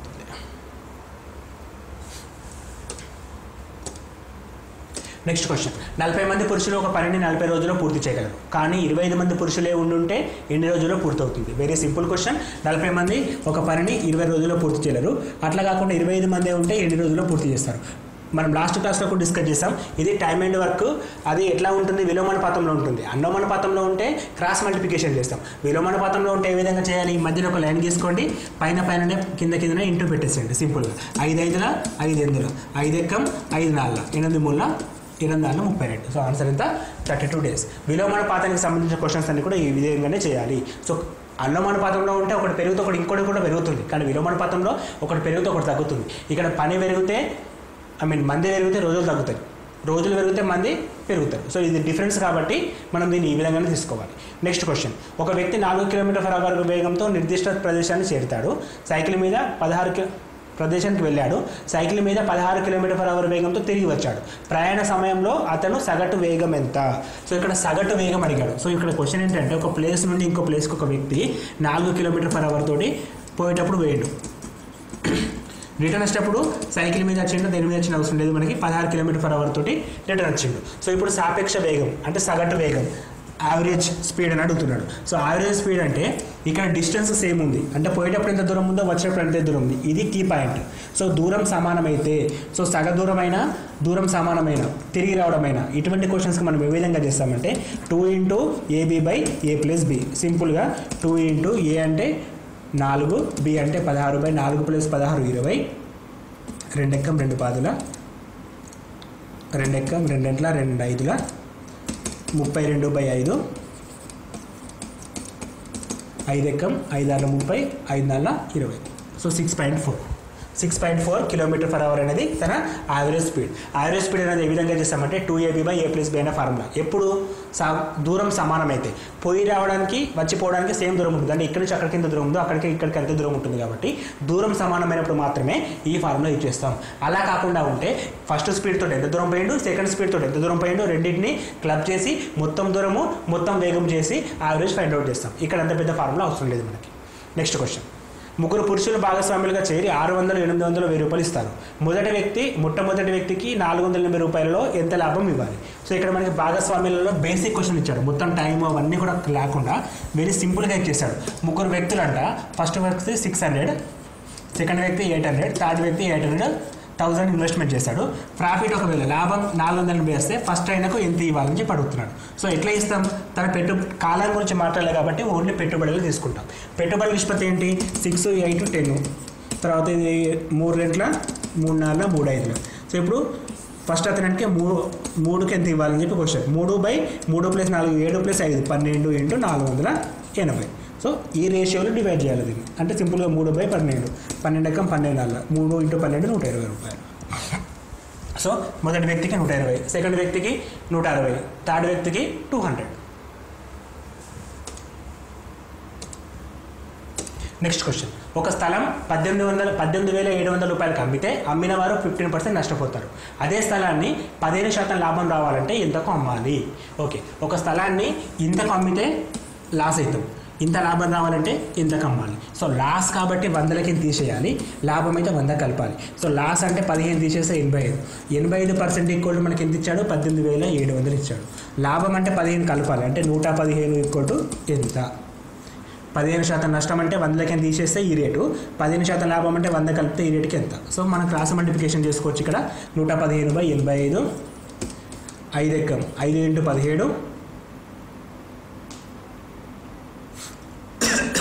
నెక్స్ట్ క్వశ్చన్ నలభై మంది పురుషులు ఒక పనిని నలభై రోజుల్లో పూర్తి చేయగలరు కానీ ఇరవై ఐదు మంది పురుషులే ఉండుంటే ఎన్ని రోజుల్లో పూర్తవుతుంది వెరీ సింపుల్ క్వశ్చన్ నలభై మంది ఒక పనిని ఇరవై రోజుల్లో పూర్తి చేయలేరు అట్లా కాకుండా ఇరవై ఐదు మందే ఉంటే ఎన్ని రోజుల్లో పూర్తి చేస్తారు మనం లాస్ట్ క్లాస్లో కూడా డిస్కస్ చేసాం ఇది టైమ్ అండ్ వర్క్ అది ఎట్లా ఉంటుంది విలోమానుపాతంలో ఉంటుంది అన్నోమానుపాతంలో ఉంటే క్రాస్ మల్టిప్లికేషన్ చేస్తాం విలోమానుపాతంలో ఉంటే ఏ విధంగా చేయాలి ఈ మధ్యలో ఒక లైన్ గీసుకోండి పైన పైన కింద కిందనే ఇంటూ పెట్టేసేయండి సింపుల్గా ఐదు ఐదుల ఐదు ఎందుల ఐదు ఎక్కం ఐదు నాలుగు ఎనిమిది మూల ఎనిమిది నాలుగు ముప్పై రెండు సో ఆన్సర్ ఎంత థర్టీ టూ డేస్ విలోమానుపాతానికి సంబంధించిన క్వశ్చన్స్ అన్ని కూడా ఈ విధంగానే చేయాలి సో అన్నమానుపాతంలో ఉంటే ఒకటి పెరుగుతూ ఒకటి ఇంకోటి కూడా పెరుగుతుంది కానీ విలోమానుపాతంలో ఒకటి పెరుగుతూ ఒకటి తగ్గుతుంది ఇక్కడ పని పెరిగితే ఐ మీన్ మంది పెరిగితే రోజులు తగ్గుతాయి రోజులు పెరిగితే మంది పెరుగుతారు సో ఇది డిఫరెన్స్ కాబట్టి మనం దీన్ని ఈ విధంగానే తీసుకోవాలి నెక్స్ట్ క్వశ్చన్ ఒక వ్యక్తి నాలుగు కిలోమీటర్ పర్ అవర్ వేగంతో నిర్దిష్ట ప్రదేశాన్ని చేరుతాడు సైకిల్ మీద పదహారు కి ప్రదేశానికి వెళ్ళాడు సైకిల్ మీద పదహారు కిలోమీటర్ పర్ అవర్ వేగంతో తిరిగి వచ్చాడు ప్రయాణ సమయంలో అతను సగటు వేగం ఎంత సో ఇక్కడ సగటు వేగం అడిగాడు సో ఇక్కడ క్వశ్చన్ ఏంటంటే ఒక ప్లేస్ నుండి ఇంకో ప్లేస్కి ఒక వ్యక్తి నాలుగు కిలోమీటర్ పర్ అవర్ తోటి పోయేటప్పుడు వేయడు రిటర్న్ వచ్చేటప్పుడు సైకిల్ మీద వచ్చిండు దేని మీద వచ్చిన అవసరం లేదు మనకి పదహారు కిలోమీటర్ పర్ అవర్ తోటి రిటర్న్ వచ్చిండు సో ఇప్పుడు సాపేక్ష వేగం అంటే సగటు వేగం యావరేజ్ స్పీడ్ అని అడుగుతున్నాడు సో యావరేజ్ స్పీడ్ అంటే ఇక్కడ డిస్టెన్స్ సేమ్ ఉంది అంటే పోయేటప్పుడు ఎంత దూరం ఉందో వచ్చేటప్పుడు ఎంత దూరం ఉంది ఇది కీ పాయింట్ సో దూరం సమానమైతే సో సగ దూరమైన దూరం సమానమైన తిరిగి రావడమైన ఇటువంటి క్వశ్చన్స్కి మనం ఏ విధంగా చేస్తామంటే two into ab by a plus b సింపుల్గా టూ ఇంటూ ఏ అంటే నాలుగు బి అంటే పదహారు బై నాలుగు ప్లస్ పదహారు ఇరవై రెండెక్కం రెండు పాదుల రెండెక్కం రెండెంట్ల రెండు ఐదుల ముప్పై రెండు బై ఐదు ఐదు ఎక్కం ఐదు ఆరు ముప్పై ఐదు నాలుగు ఇరవై so six point four six point four kilometre per hour అనేది తన యావరేజ్ స్పీడ్ యావరేజ్ స్పీడ్ అనేది ఏ విధంగా చేస్తామంటే two ab by a plus B అనే ఫార్ములా ఎప్పుడు సా దూరం సమానమైతే పోయి రావడానికి వచ్చిపోవడానికి సేమ్ దూరం ఉంటుంది అంటే ఇక్కడ నుంచి అక్కడికి ఎంత దూరం ఉందో అక్కడికి ఇక్కడికి ఎంత దూరం ఉంటుంది కాబట్టి దూరం సమానమైనప్పుడు మాత్రమే ఈ ఫార్ములా యూజ్ చేస్తాం అలా కాకుండా ఉంటే ఫస్ట్ స్పీడ్ తోటి ఎంత దూరం పోయిండు సెకండ్ స్పీడ్ తోటి ఎంత దూరం పోయిండు రెండింటిని క్లబ్ చేసి మొత్తం దూరము మొత్తం వేగం చేసి యావరేజ్ ఫైండ్ అవుట్ చేస్తాం ఇక్కడ అంత పెద్ద ఫార్ములా అవసరం లేదు మనకి నెక్స్ట్ క్వశ్చన్ ముగ్గురు పురుషులు భాగస్వాములుగా చేరి ఆరు వందలు ఎనిమిది వందలు వెయ్యి రూపాయలు ఇస్తారు మొదటి వ్యక్తి మొట్టమొదటి వ్యక్తికి నాలుగు వందల ఎనభై రూపాయలలో ఎంత లాభం ఇవ్వాలి సో ఇక్కడ మనకి భాగస్వామ్యులలో బేసిక్ క్వశ్చన్ ఇచ్చాడు మొత్తం టైం అవన్నీ కూడా లేకుండా వెరీ సింపుల్గా ఇచ్చేసాడు ముగ్గురు వ్యక్తులంట ఫస్ట్ వ్యక్తి సిక్స్ హండ్రెడ్ సెకండ్ వ్యక్తి ఎయిట్ హండ్రెడ్ థర్డ్ వ్యక్తి ఎయిట్ హండ్రెడ్ థౌసండ్ ఇన్వెస్ట్మెంట్ చేశాడు ప్రాఫిట్ ఒకవేళ లాభం నాలుగు వందలు వేస్తే ఫస్ట్ ఆయనకు ఎంత ఇవ్వాలని చెప్పి అడుగుతున్నాడు సో ఎట్లా ఇస్తాం తన పెట్టు కాలం గురించి మాట్లాడలేదు కాబట్టి ఓన్లీ పెట్టుబడులు తీసుకుంటాం పెట్టుబడి నిష్పత్తి ఏంటి సిక్స్ ఎయిట్ టెన్ తర్వాత ఇది మూడు రెంట్ల మూడు నాలుగు మూడు ఐదుల సో ఇప్పుడు ఫస్ట్ అతనికి మూడు మూడుకి ఎంత ఇవ్వాలని చెప్పి క్వశ్చన్ మూడు బై మూడు ప్లస్ నాలుగు ఏడు ప్లస్ ఐదు పన్నెండు ఇంటూ నాలుగు వందల ఎనభై సో ఈ రేషియోలో డివైడ్ చేయాలి దీన్ని అంటే సింపుల్గా మూడు బై పన్నెండు పన్నెండు ఎక్కం పన్నెండు నాలుగు మూడు ఇంటూ పన్నెండు నూట ఇరవై రూపాయలు సో మొదటి వ్యక్తికి నూట ఇరవై సెకండ్ వ్యక్తికి నూట అరవై థర్డ్ వ్యక్తికి టూ హండ్రెడ్ నెక్స్ట్ క్వశ్చన్ ఒక స్థలం పద్దెనిమిది వందల పద్దెనిమిది వేల ఏడు వందల రూపాయలకు అమ్మితే అమ్మిన వారు ఫిఫ్టీన్ పర్సెంట్ నష్టపోతారు అదే స్థలాన్ని పదిహేను శాతం లాభం రావాలంటే ఇంతకు అమ్మాలి ఓకే ఒక స్థలాన్ని ఇంతకు అమ్మితే లాస్ అవుతాం ఇంత లాభం రావాలంటే ఇంతకు అమ్మాలి సో లాస్ కాబట్టి వందలకి తీసేయాలి లాభం అయితే వంద కలపాలి సో లాస్ అంటే పదిహేను తీసేస్తే ఎనభై ఐదు ఎనభై ఐదు పర్సెంట్ ఈక్వల్ మనకి ఎంత ఇచ్చాడు పద్దెనిమిది వేల ఏడు వందలు ఇచ్చాడు లాభం అంటే పదిహేను కలపాలి అంటే నూట పదిహేను ఈక్వల్ టు ఎంత పదిహేను శాతం నష్టం అంటే వందలకి తీసేస్తే ఈ రేటు పదిహేను శాతం లాభం అంటే వంద కలిపితే ఈ రేటుకి ఎంత సో మనం క్రాస్ మల్టిప్లికేషన్ చేసుకోవచ్చు ఇక్కడ నూట పదిహేను బై ఎనభై ఐదు ఐదు ఎక్కం ఐదు ఇంటూ పదిహేడు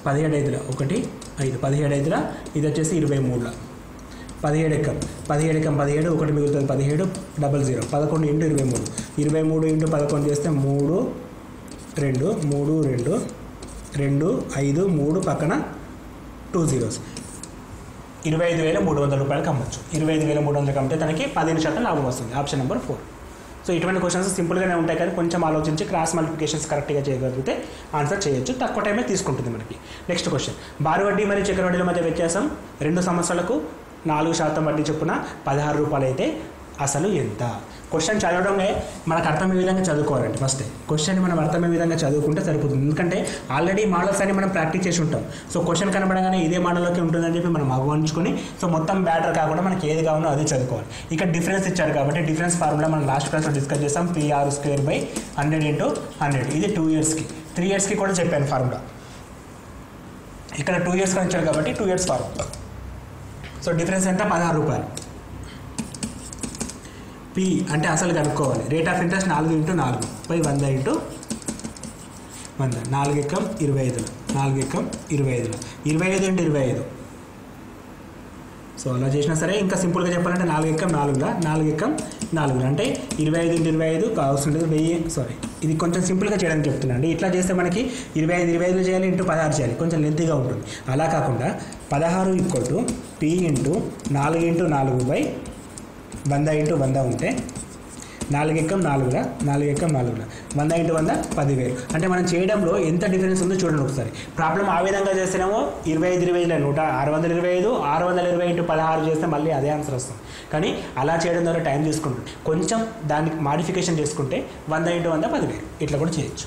పదిహేడు ఐదుల ఒకటి ఐదు పదిహేడు ఐదుల ఇది వచ్చేసి ఇరవై మూడుల పదిహేడు ఎక్కం పదిహేడు ఎక్కం పదిహేడు ఒకటి మిగులుతుంది పదిహేడు డబల్ జీరో పదకొండు ఇంటూ ఇరవై మూడు ఇరవై మూడు ఇంటూ పదకొండు చేస్తే మూడు రెండు మూడు రెండు రెండు ఐదు మూడు పక్కన టూ జీరోస్ ఇరవై ఐదు వేల మూడు వందల రూపాయలకి అమ్మొచ్చు ఇరవై ఐదు వేల మూడు వందలకి అమ్మితే తనకి పదిహేను శాతం లాభం వస్తుంది ఆప్షన్ నెంబర్ ఫోర్ సో ఇటువంటి క్వశ్చన్స్ సింపుల్గానే ఉంటాయి కానీ కొంచెం ఆలోచించి క్రాస్ మల్టిప్లికేషన్స్ కరెక్ట్గా చేయగలిగితే ఆన్సర్ చేయొచ్చు తక్కువ టైమే తీసుకుంటుంది మనకి నెక్స్ట్ క్వశ్చన్ బారు వడ్డీ మరియు చక్ర వడ్డీల మధ్య వ్యత్యాసం రెండు సంవత్సరాలకు నాలుగు శాతం వడ్డీ చొప్పున పదహారు రూపాయలు అయితే అసలు ఎంత క్వశ్చన్ చదవడమే మనకు అర్థమయ్యే విధంగా చదువుకోవాలండి ఫస్ట్ క్వశ్చన్ మనం అర్థమయ్యే విధంగా చదువుకుంటే సరిపోతుంది ఎందుకంటే ఆల్రెడీ మోడల్స్ అన్ని మనం ప్రాక్టీస్ చేసి ఉంటాం సో క్వశ్చన్ కనబడగానే ఇదే మోడల్లోకి ఉంటుందని చెప్పి మనం అవ్వంచుకొని సో మొత్తం బ్యాటర్ కాకుండా మనకి ఏది కావాలో అదే చదువుకోవాలి ఇక్కడ డిఫరెన్స్ ఇచ్చారు కాబట్టి డిఫరెన్స్ ఫార్ములా మనం లాస్ట్ క్లాస్లో డిస్కస్ చేస్తాం PR square by hundred into hundred ఇది టూ ఇయర్స్కి త్రీ ఇయర్స్కి కూడా చెప్పాను ఫార్ములా ఇక్కడ టూ ఇయర్స్ ఇచ్చారు కాబట్టి two years formula so difference ఎంత పదహారు రూపాయలు పి అంటే అసలు కనుక్కోవాలి రేట్ ఆఫ్ ఇంట్రెస్ట్ నాలుగు ఇంటూ నాలుగు బై వంద ఇంటూ వంద నాలుగు ఎక్కం ఇరవై ఐదులో నాలుగు ఎక్కం ఇరవై ఐదులో ఇరవై ఐదు ఇంటూ ఇరవై ఐదు సో అలా చేసినా సరే ఇంకా సింపుల్గా చెప్పాలంటే నాలుగు ఎక్కం నాలుగులా నాలుగు ఎక్కం నాలుగులా అంటే ఇరవై ఐదు ఇంటూ ఇరవై ఐదు కావాల్సింది వెయ్యి సారీ ఇది కొంచెం సింపుల్గా చేయడానికి చెప్తున్నాను ఇట్లా చేస్తే మనకి ఇరవై ఐదు ఇరవై ఐదులో చేయాలి ఇంటూ పదహారు చేయాలి కొంచెం లెంతీగా ఉంటుంది అలా కాకుండా పదహారు ఈక్వల్ టు పి ఇంటూ నాలుగు ఇంటూ నాలుగు బై వంద ఇంటూ వంద ఉంటే నాలుగు ఎక్కం నాలుగులా నాలుగు ఎక్కం నాలుగులా వంద ఇంటూ వంద పదివేలు అంటే మనం చేయడంలో ఎంత డిఫరెన్స్ ఉందో చూడండి ఒకసారి ప్రాబ్లం ఆ విధంగా చేస్తేనేమో ఇరవై ఐదు ఇరవై ఐదులో నూట ఆరు వందల ఇరవై ఐదు ఆరు వందల ఇరవై ఇంటూ పదహారు చేస్తే మళ్ళీ అదే ఆన్సర్ వస్తుంది కానీ అలా చేయడం ద్వారా టైం తీసుకుంటుంది కొంచెం దానికి మాడిఫికేషన్ చేసుకుంటే వంద ఇంటూ వంద పదివేలు ఇట్లా కూడా చేయొచ్చు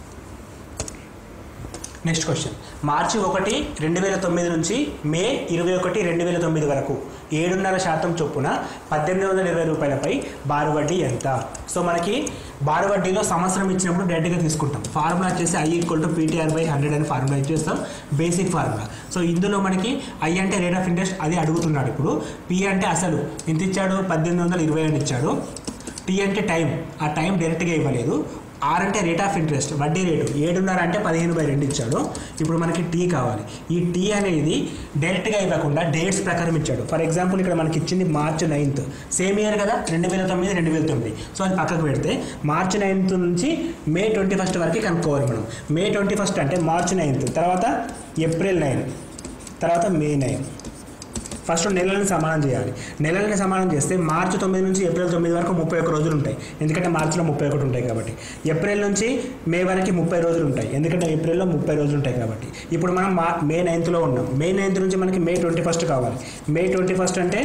నెక్స్ట్ క్వశ్చన్ మార్చి ఒకటి రెండు వేల తొమ్మిది నుంచి మే ఇరవై ఒకటి రెండు వేల తొమ్మిది వరకు ఏడున్నర శాతం చొప్పున పద్దెనిమిది వందల ఇరవై రూపాయలపై బారు వడ్డీ ఎంత సో మనకి బారు వడ్డీలో సంవత్సరం ఇచ్చినప్పుడు డైరెక్ట్గా తీసుకుంటాం ఫార్ములా వచ్చేసి I equal to PTR by hundred అని ఫార్ములా ఇచ్చేస్తాం బేసిక్ ఫార్ములా సో ఇందులో మనకి ఐ అంటే రేట్ ఆఫ్ ఇంట్రెస్ట్ అది అడుగుతున్నాడు ఇప్పుడు పి అంటే అసలు ఎంత ఇచ్చాడు పద్దెనిమిది వందల ఇరవై అని ఇచ్చాడు టీ అంటే టైం ఆ టైం డైరెక్ట్గా ఇవ్వలేదు ఆర్ అంటే రేట్ ఆఫ్ ఇంట్రెస్ట్ వడ్డీ రేటు ఏడున్నర అంటే పదిహేను బై రెండు ఇచ్చాడు ఇప్పుడు మనకి టీ కావాలి ఈ టీ అనేది డైరెక్ట్గా ఇవ్వకుండా డేట్స్ ప్రకారం ఇచ్చాడు ఫర్ ఎగ్జాంపుల్ ఇక్కడ మనకి ఇచ్చింది మార్చ్ నైన్త్ సేమ్ ఇయర్ కదా రెండు వేల తొమ్మిది రెండు వేల తొమ్మిది సో అది పక్కకు పెడితే మార్చ్ నైన్త్ నుంచి మే ట్వంటీ ఫస్ట్ వరకు కనుక్కోవాలి మనం మే ట్వంటీ ఫస్ట్ అంటే మార్చ్ నైన్త్ తర్వాత ఏప్రిల్ నైన్ తర్వాత మే నైన్ ఫస్ట్ నెలలను సమానం చేయాలి నెలలని సమానం చేస్తే మార్చి తొమ్మిది నుంచి ఏప్రిల్ తొమ్మిది వరకు ముప్పై ఒక్క రోజులు ఉంటాయి ఎందుకంటే మార్చిలో ముప్పై ఒకటి ఉంటాయి కాబట్టి ఏప్రిల్ నుంచి మే వరకు ముప్పై రోజులు ఉంటాయి ఎందుకంటే ఏప్రిల్లో ముప్పై రోజులు ఉంటాయి కాబట్టి ఇప్పుడు మనం మా మే నైన్త్లో ఉన్నాం మే నైన్త్ నుంచి మనకి మే ట్వంటీ ఫస్ట్ కావాలి మే ట్వంటీ ఫస్ట్ అంటే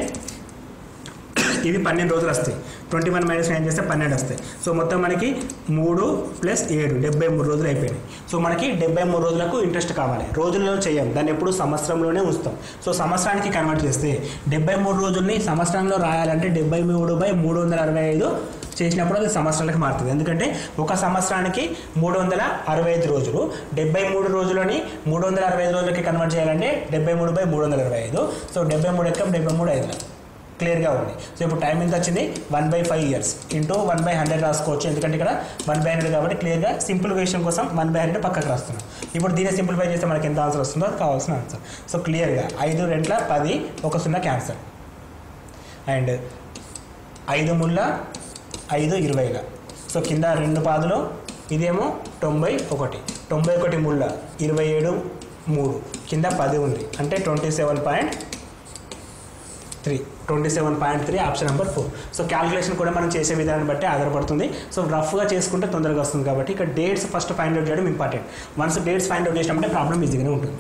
ఇవి పన్నెండు రోజులు వస్తాయి ట్వంటీ వన్ మైనస్ నైన్ చేస్తే పన్నెండు వస్తాయి సో మొత్తం మనకి మూడు ప్లస్ ఏడు డెబ్బై మూడు రోజులు అయిపోయినాయి సో మనకి డెబ్బై మూడు రోజులకు ఇంట్రెస్ట్ కావాలి రోజులలో చేయం దాన్ని ఎప్పుడు సంవత్సరంలోనే ఉంచుతాం సో సంవత్సరానికి కన్వర్ట్ చేస్తే డెబ్బై మూడు రోజుల్ని సంవత్సరంలో రాయాలంటే డెబ్బై మూడు బై మూడు వందల అరవై ఐదు చేసినప్పుడు అది సంవత్సరాలకు మారుతుంది ఎందుకంటే ఒక సంవత్సరానికి మూడు వందల అరవై ఐదు రోజులు డెబ్బై మూడు రోజులని మూడు వందల అరవై ఐదు రోజులకి కన్వర్ట్ చేయాలంటే డెబ్బై మూడు బై మూడు వందల అరవై ఐదు సో డెబ్బై మూడు ఎక్కం డెబ్బై మూడు ఐదు క్లియర్గా ఉంది సో ఇప్పుడు టైం ఎంత వచ్చింది one by five years into one by hundred రాసుకోవచ్చు ఎందుకంటే ఇక్కడ వన్ బై హండ్రెడ్ కాబట్టి క్లియర్గా సింప్లిఫికేషన్ కోసం వన్ బై హండ్రెడ్ పక్కకు రాస్తున్నాం ఇప్పుడు దీన్ని సింప్లిఫై చేస్తే మనకి ఎంత ఆన్సర్ వస్తుందో అది కావాల్సిన ఆన్సర్ సో క్లియర్గా ఐదు రెంట్ల పది ఒక సున్నా క్యాన్సర్ అండ్ ఐదు ముళ్ళ ఐదు ఇరవైల సో కింద రెండు పాదులు ఇదేమో తొంభై ఒకటి తొంభై ఒకటి ముళ్ళ ఇరవై ఏడు మూడు కింద పది ఉంది అంటే twenty seven point three twenty seven point three option number four so calculation కూడా మనం చేసే విధానాన్ని బట్టి ఆధారపడుతుంది సో రఫ్గా చేసుకుంటే తొందరగా వస్తుంది కాబట్టి ఇక్కడ డేట్స్ ఫస్ట్ ఫైండ్ అవుట్ చేయడం important once dates find out చేసినప్పుడే ప్రాబ్లం ఈజీగానే ఉంటుంది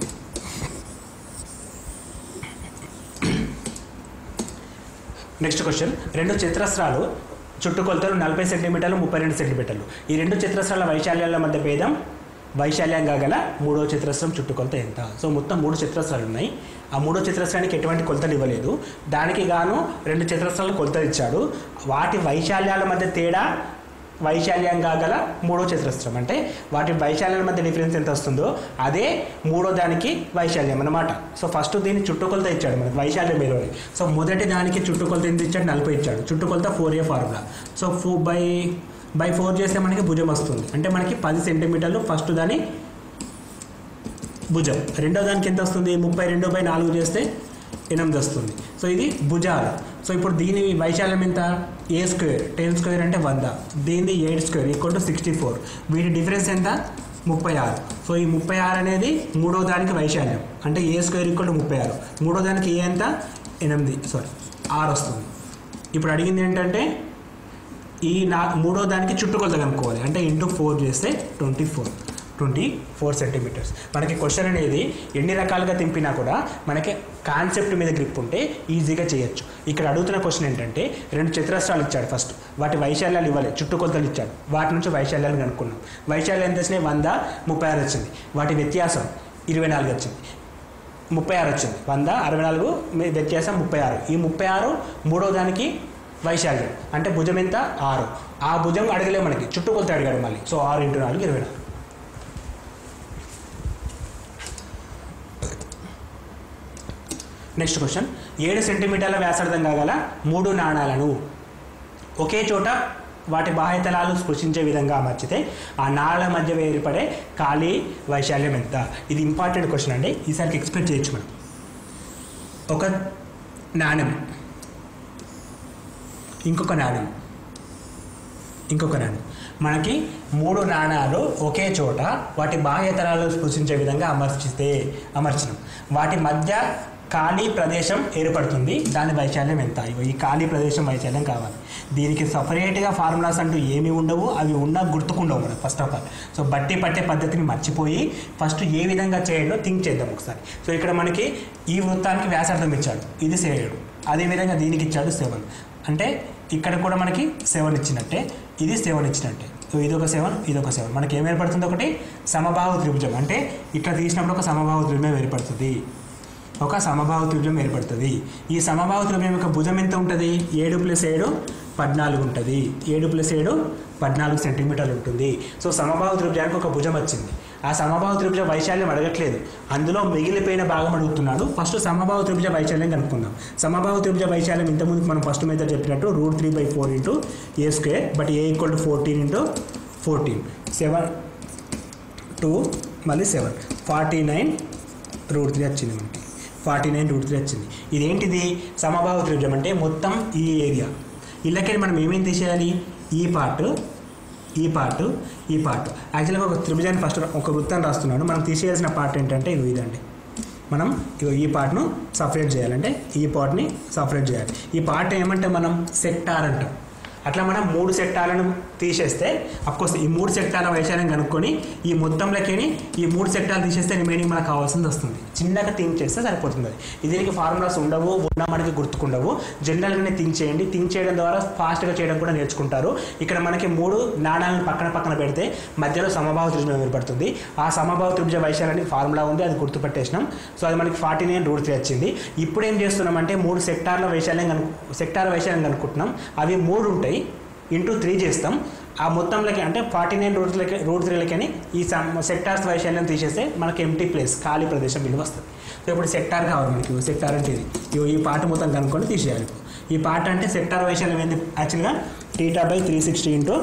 నెక్స్ట్ క్వశ్చన్ రెండు చతురస్రాలు చుట్టుకొలతలు నలభై సెంటీమీటర్లు ముప్పై రెండు సెంటీమీటర్లు ఈ రెండు చతురస్రాల వైశాల్యాల మధ్య భేదం వైశాల్యంగా గల మూడో చతురస్రం చుట్టుకొలత ఎంత సో మొత్తం మూడు చతురస్రాలు ఉన్నాయి ఆ మూడో చతురస్రానికి ఎటువంటి కొలతలు ఇవ్వలేదు దానికి గాను రెండు చతురస్రాలు కొలతలు ఇచ్చాడు వాటి వైశాల్యాల మధ్య తేడా వైశాల్యంగా గల మూడో చతురస్రం అంటే వాటి వైశాల్యాల మధ్య డిఫరెన్స్ ఎంత వస్తుందో అదే మూడో దానికి వైశాల్యం అన్నమాట సో ఫస్ట్ దీన్ని చుట్టుకొలత ఇచ్చాడు మనకి వైశాల్యం విలువని సో మొదటి దానికి చుట్టుకొలత ఎంత ఇచ్చాడు నలభై ఇచ్చాడు చుట్టుకొలత four a formula so four by by four చేస్తే మనకి భుజం వస్తుంది అంటే మనకి పది సెంటీమీటర్లు ఫస్ట్ దాని భుజం రెండో దానికి ఎంత వస్తుంది ముప్పై రెండు బై నాలుగు చేస్తే ఎనిమిది వస్తుంది సో ఇది భుజాలు సో ఇప్పుడు దీని వైశాల్యం ఎంత ఏ స్క్వేర్ టెన్ స్క్వేర్ అంటే వంద దీనిది eight square equal to sixty four వీటి డిఫరెన్స్ ఎంత ముప్పై ఆరు సో ఈ ముప్పై ఆరు అనేది మూడో దానికి వైశాల్యం అంటే ఏ స్క్వేర్ ఈక్వల్ టు ముప్పై ఆరు మూడో దానికి ఏ ఎంత ఎనిమిది సారీ ఆరు వస్తుంది ఇప్పుడు అడిగింది ఏంటంటే ఈ నా మూడో దానికి చుట్టుకొలత కనుక్కోవాలి అంటే ఇంటూ ఫోర్ చేస్తే twenty four twenty four centimetres మనకి క్వశ్చన్ అనేది ఎన్ని రకాలుగా తింపినా కూడా మనకి కాన్సెప్ట్ మీద గ్రిప్ ఉంటే ఈజీగా చేయొచ్చు ఇక్కడ అడుగుతున్న క్వశ్చన్ ఏంటంటే రెండు చతురస్రాలు ఇచ్చాడు ఫస్ట్ వాటి వైశాల్యాలు ఇవ్వాలి చుట్టుకొలతలు ఇచ్చాడు వాటి నుంచి వైశాల్యాలు కనుక్కున్నాం వైశాల్యం ఎంత వచ్చినాయి వంద ముప్పై ఆరు వచ్చింది వాటి వ్యత్యాసం ఇరవై నాలుగు వచ్చింది ముప్పై ఆరు వచ్చింది వంద అరవై నాలుగు మీ- వ్యత్యాసం ముప్పై ఆరు ఈ ముప్పై ఆరు మూడో దానికి వైశాల్యం అంటే భుజం ఎంత ఆరు ఆ భుజం అడగలే మనకి చుట్టుకొలత అడిగాడు మళ్ళీ సో ఆరు ఇంటూ నాలుగు ఇరవై నాలుగు నెక్స్ట్ క్వశ్చన్ ఏడు సెంటీమీటర్ల వ్యాసార్థం గల మూడు నాణాలను ఒకే చోట వాటి బాహ్యతలాలు స్పృశించే విధంగా అమర్చితే ఆ నాళ మధ్య ఏర్పడే ఖాళీ వైశాల్యం ఎంత ఇది ఇంపార్టెంట్ క్వశ్చన్ అండి ఈసారికి ఎక్స్పెక్ట్ చేయొచ్చు మనం ఒక నాణ్యం ఇంకొక నాణ్యం ఇంకొక నాణ్యం మనకి మూడు నాణాలు ఒకే చోట వాటి బాహ్యతరాలు స్పృశించే విధంగా అమర్చితే అమర్చడం వాటి మధ్య ఖాళీ ప్రదేశం ఏర్పడుతుంది దాని వైశాల్యం ఎంత ఇగో ఈ ఖాళీ ప్రదేశం వైశాల్యం కావాలి దీనికి సపరేట్గా ఫార్ములాస్ అంటూ ఏమీ ఉండవు అవి ఉన్నా గుర్తుకుండవు మనకు ఫస్ట్ ఆఫ్ ఆల్ సో బట్టి పట్టే పద్ధతిని మర్చిపోయి ఫస్ట్ ఏ విధంగా చేయాలో థింక్ చేద్దాం ఒకసారి సో ఇక్కడ మనకి ఈ వృత్తానికి వ్యాసార్థం ఇచ్చాడు ఇది సేయడు అదేవిధంగా దీనికి ఇచ్చాడు సెవెన్ అంటే ఇక్కడ కూడా మనకి సెవెన్ ఇచ్చినట్టే ఇది సెవెన్ ఇచ్చినట్టే సో ఇది ఒక సెవెన్ ఇది ఒక సెవెన్ మనకి ఏం ఏర్పడుతుంది ఒకటి సమబాహు త్రిభుజం అంటే ఇట్లా తీసినప్పుడు ఒక సమబాహు త్రిభుజం ఏర్పడుతుంది ఒక సమబాహు త్రిభుజం ఏర్పడుతుంది ఈ సమబాహు త్రిభుజం యొక్క భుజం ఎంత ఉంటుంది ఏడు ప్లస్ ఏడు పద్నాలుగు ఉంటుంది ఏడు ప్లస్ ఏడు పద్నాలుగు సెంటీమీటర్లు ఉంటుంది సో సమబాహు త్రిభుజానికి ఒక భుజం వచ్చింది ఆ సమబాహు త్రిభుజ వైశాల్యం అడగట్లేదు అందులో మిగిలిపోయిన భాగం అడుగుతున్నాడు ఫస్ట్ సమబాహు త్రిభుజ వైశాల్యం కనుక్కుందాం సమబాహు త్రిభుజ వైశాల్యం ఇంతకుముందు మనం ఫస్ట్ మెథడ్ చెప్పినట్టు root three by four into a square but a equal to fourteen into fourteen seven two మళ్ళీ seven forty nine root three వచ్చింది మనకి ఫార్టీ నైన్ రూట్ త్రీ వచ్చింది ఇదేంటిది సమబాహు త్రిభుజం అంటే మొత్తం ఈ ఏరియా ఇళ్ళకి మనం ఏమేమి తీసేయాలి ఈ పార్ట్ ఈ పార్ట్ ఈ పార్ట్ యాక్చువల్గా ఒక త్రిభుజాన్ని ఫస్ట్ ఒక వృత్తాన్ని రాస్తున్నాడు మనం తీసేయాల్సిన పార్ట్ ఏంటంటే ఇది ఇదండి మనం ఇగో ఈ పార్ట్ను సపరేట్ చేయాలంటే ఈ పార్ట్ని సపరేట్ చేయాలి ఈ పార్ట్ ఏమంటే మనం సెక్టార్ అంటాం అట్లా మనం మూడు సెక్టార్లను తీసేస్తే అఫ్కోర్స్ ఈ మూడు సెక్టార్ల వైశాల్యం కనుక్కొని ఈ మొత్తంలోకి ఈ మూడు సెక్టార్లు తీసేస్తే రిమైనింగ్ మనకు కావాల్సింది వస్తుంది చిన్నగా థింక్ చేస్తే సరిపోతుంది అది ఇది దీనికి ఫార్ములాస్ ఉండవు ఉన్నా మనకి గుర్తుకుండవు జనరల్గానే థింక్ చేయండి థింక్ చేయడం ద్వారా ఫాస్ట్గా చేయడం కూడా నేర్చుకుంటారు ఇక్కడ మనకి మూడు నాణాలను పక్కన పక్కన పెడితే మధ్యలో సమబాహు త్రిభుజం ఏర్పడుతుంది ఆ సమబాహు త్రిభుజ వైశాల్యానికి ఫార్ములా ఉంది అది గుర్తుపెట్టేసినాం సో అది మనకి ఫార్టీ నైన్ రూట్ త్రీ వచ్చింది ఇప్పుడు ఏం చేస్తున్నామంటే మూడు సెక్టార్ల వైశాల్యం కను సెక్టార్ వైశాల్యం కనుక్కుంటున్నాం అవి మూడు ఉంటాయి ఇంటూ త్రీ చేస్తాం ఆ మొత్తంలోకి అంటే ఫార్టీ నైన్ రూట్లకి రూట్ త్రీలకని ఈ సమ్ సెక్టార్స్ వైశాల్యం తీసేస్తే మనకి ఎంటీ ప్లేస్ ఖాళీ ప్రదేశం విలువ వస్తుంది సో ఇప్పుడు సెక్టార్ కావాలి మనకి సెక్టార్ అంటే ఇది ఇగో ఈ పార్ట్ మొత్తం కనుక్కొని తీసేయాలి ఈ పార్ట్ అంటే సెక్టార్ వైశాల్యం ఏంది యాక్చువల్గా theta by three sixty into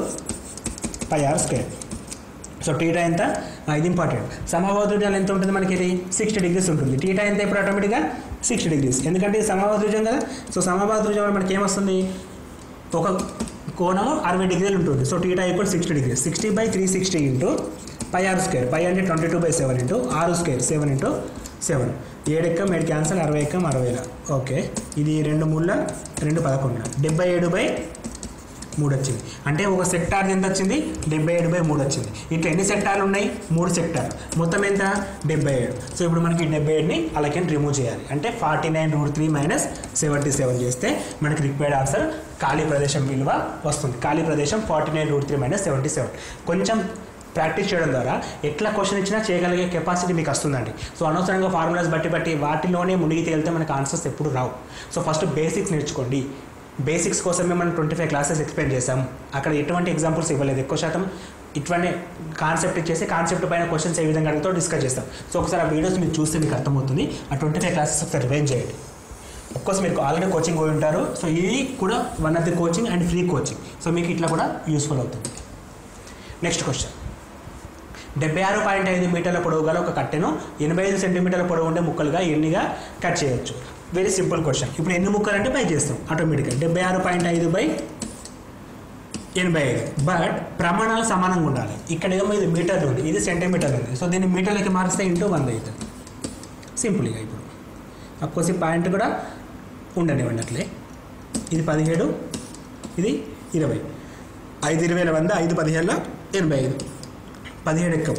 pi are square so theta ఎంత ఆ, ఇది ఇంపార్టెంట్ సమభావత్రిజాలు ఎంత ఉంటుంది మనకి ఇది సిక్స్టీ డిగ్రీస్ ఉంటుంది టీటా ఎంత ఇప్పుడు ఆటోమేటిక్గా సిక్స్టీ డిగ్రీస్ ఎందుకంటే ఇది సమభావత్రిజం కదా సో సమభావత్రిజం వల్ల మనకి ఏమొస్తుంది ఒక కోణము అరవై డిగ్రీలు ఉంటుంది సో theta equal sixty degrees sixty by three sixty into pi ఆరు స్క్వేర్ పై అంటే twenty two by seven into ఆరు స్క్వేర్ సెవెన్ ఇంటూ సెవెన్ ఏడు ఎక్కం ఏడు క్యాన్సల్ అరవై ఎక్కం అరవైల ఓకే ఇది రెండు మూడుల రెండు పదకొండుల డెబ్బై ఏడు బై మూడు వచ్చింది అంటే ఒక సెక్టార్ ఎంత వచ్చింది డెబ్బై ఏడు బై మూడు వచ్చింది ఇట్లా ఎన్ని సెక్టార్లు ఉన్నాయి మూడు సెక్టార్ మొత్తం ఎంత డెబ్బై ఏడు సో ఇప్పుడు మనకి డెబ్బై ఏడుని అలాగే రిమూవ్ చేయాలి అంటే forty nine root three minus seventy seven చేస్తే మనకి రిక్వైర్డ్ ఆన్సర్ ఖాళీ ప్రదేశం విలువ వస్తుంది ఖాళీ ప్రదేశం forty nine root three minus seventy seven కొంచెం ప్రాక్టీస్ చేయడం ద్వారా ఎట్లా క్వశ్చన్ ఇచ్చినా చేయగలిగే కెపాసిటీ మీకు వస్తుందండి సో అనవసరంగా ఫార్ములాస్ బట్టి బట్టి వాటిలోనే మునిగి తేలితే మనకు ఆన్సర్స్ ఎప్పుడు రావు సో ఫస్ట్ బేసిక్స్ నేర్చుకోండి బేసిక్స్ కోసమే మనం ట్వంటీ ఫైవ్ క్లాసెస్ ఎక్స్ప్లెయిన్ చేసాం అక్కడ ఎటువంటి ఎగ్జాంపుల్స్ ఇవ్వలేదు ఎక్కువ శాతం ఇటువంటి కాన్సెప్ట్ ఇచ్చేసి కాన్సెప్ట్ పైన క్వశ్చన్స్ ఏ విధంగా అడుగుతో డిస్కస్ చేస్తాం సో ఒకసారి ఆ వీడియోస్ మీరు చూస్తే మీకు అర్థమవుతుంది ఆ ట్వంటీ ఫైవ్ క్లాసెస్ ఒకసారి రివైన్ చేయండి కోర్స్ మీరు ఆల్రెడీ కోచింగ్ పోయి ఉంటారు సో ఇది కూడా one of the coaching and free coaching so మీకు ఇట్లా కూడా యూస్ఫుల్ అవుతుంది నెక్స్ట్ క్వశ్చన్ డెబ్బై ఆరు పాయింట్ ఐదు మీటర్ల పొడవు గల ఒక కట్టెను ఎనభై ఐదు సెంటీమీటర్ల పొడవు ఉండే ముక్కలుగా ఎన్నిగా కట్ చేయొచ్చు వెరీ సింపుల్ క్వశ్చన్ ఇప్పుడు ఎన్ని ముక్కలు అంటే పై చేస్తాం ఆటోమేటిక్గా డెబ్బై ఆరు పాయింట్ ఐదు బై ఎనభై ఐదు బట్ ప్రమాణాలు సమానంగా ఉండాలి ఇక్కడ ఏమో ఇది మీటర్లు ఉంది ఇది సెంటీమీటర్లు ఉంది సో దీన్ని మీటర్లకి మారిస్తే ఇంటూ వంద అవుతుంది సింపుల్గా ఇప్పుడు అఫ్కోర్స్ ఈ పాయింట్ కూడా ఉండనివ్వండి అట్లే ఇది పదిహేడు ఇది ఇరవై ఐదు ఇరవైల వంద ఐదు పదిహేడుల ఎనభై ఐదు పదిహేడు ఎక్కం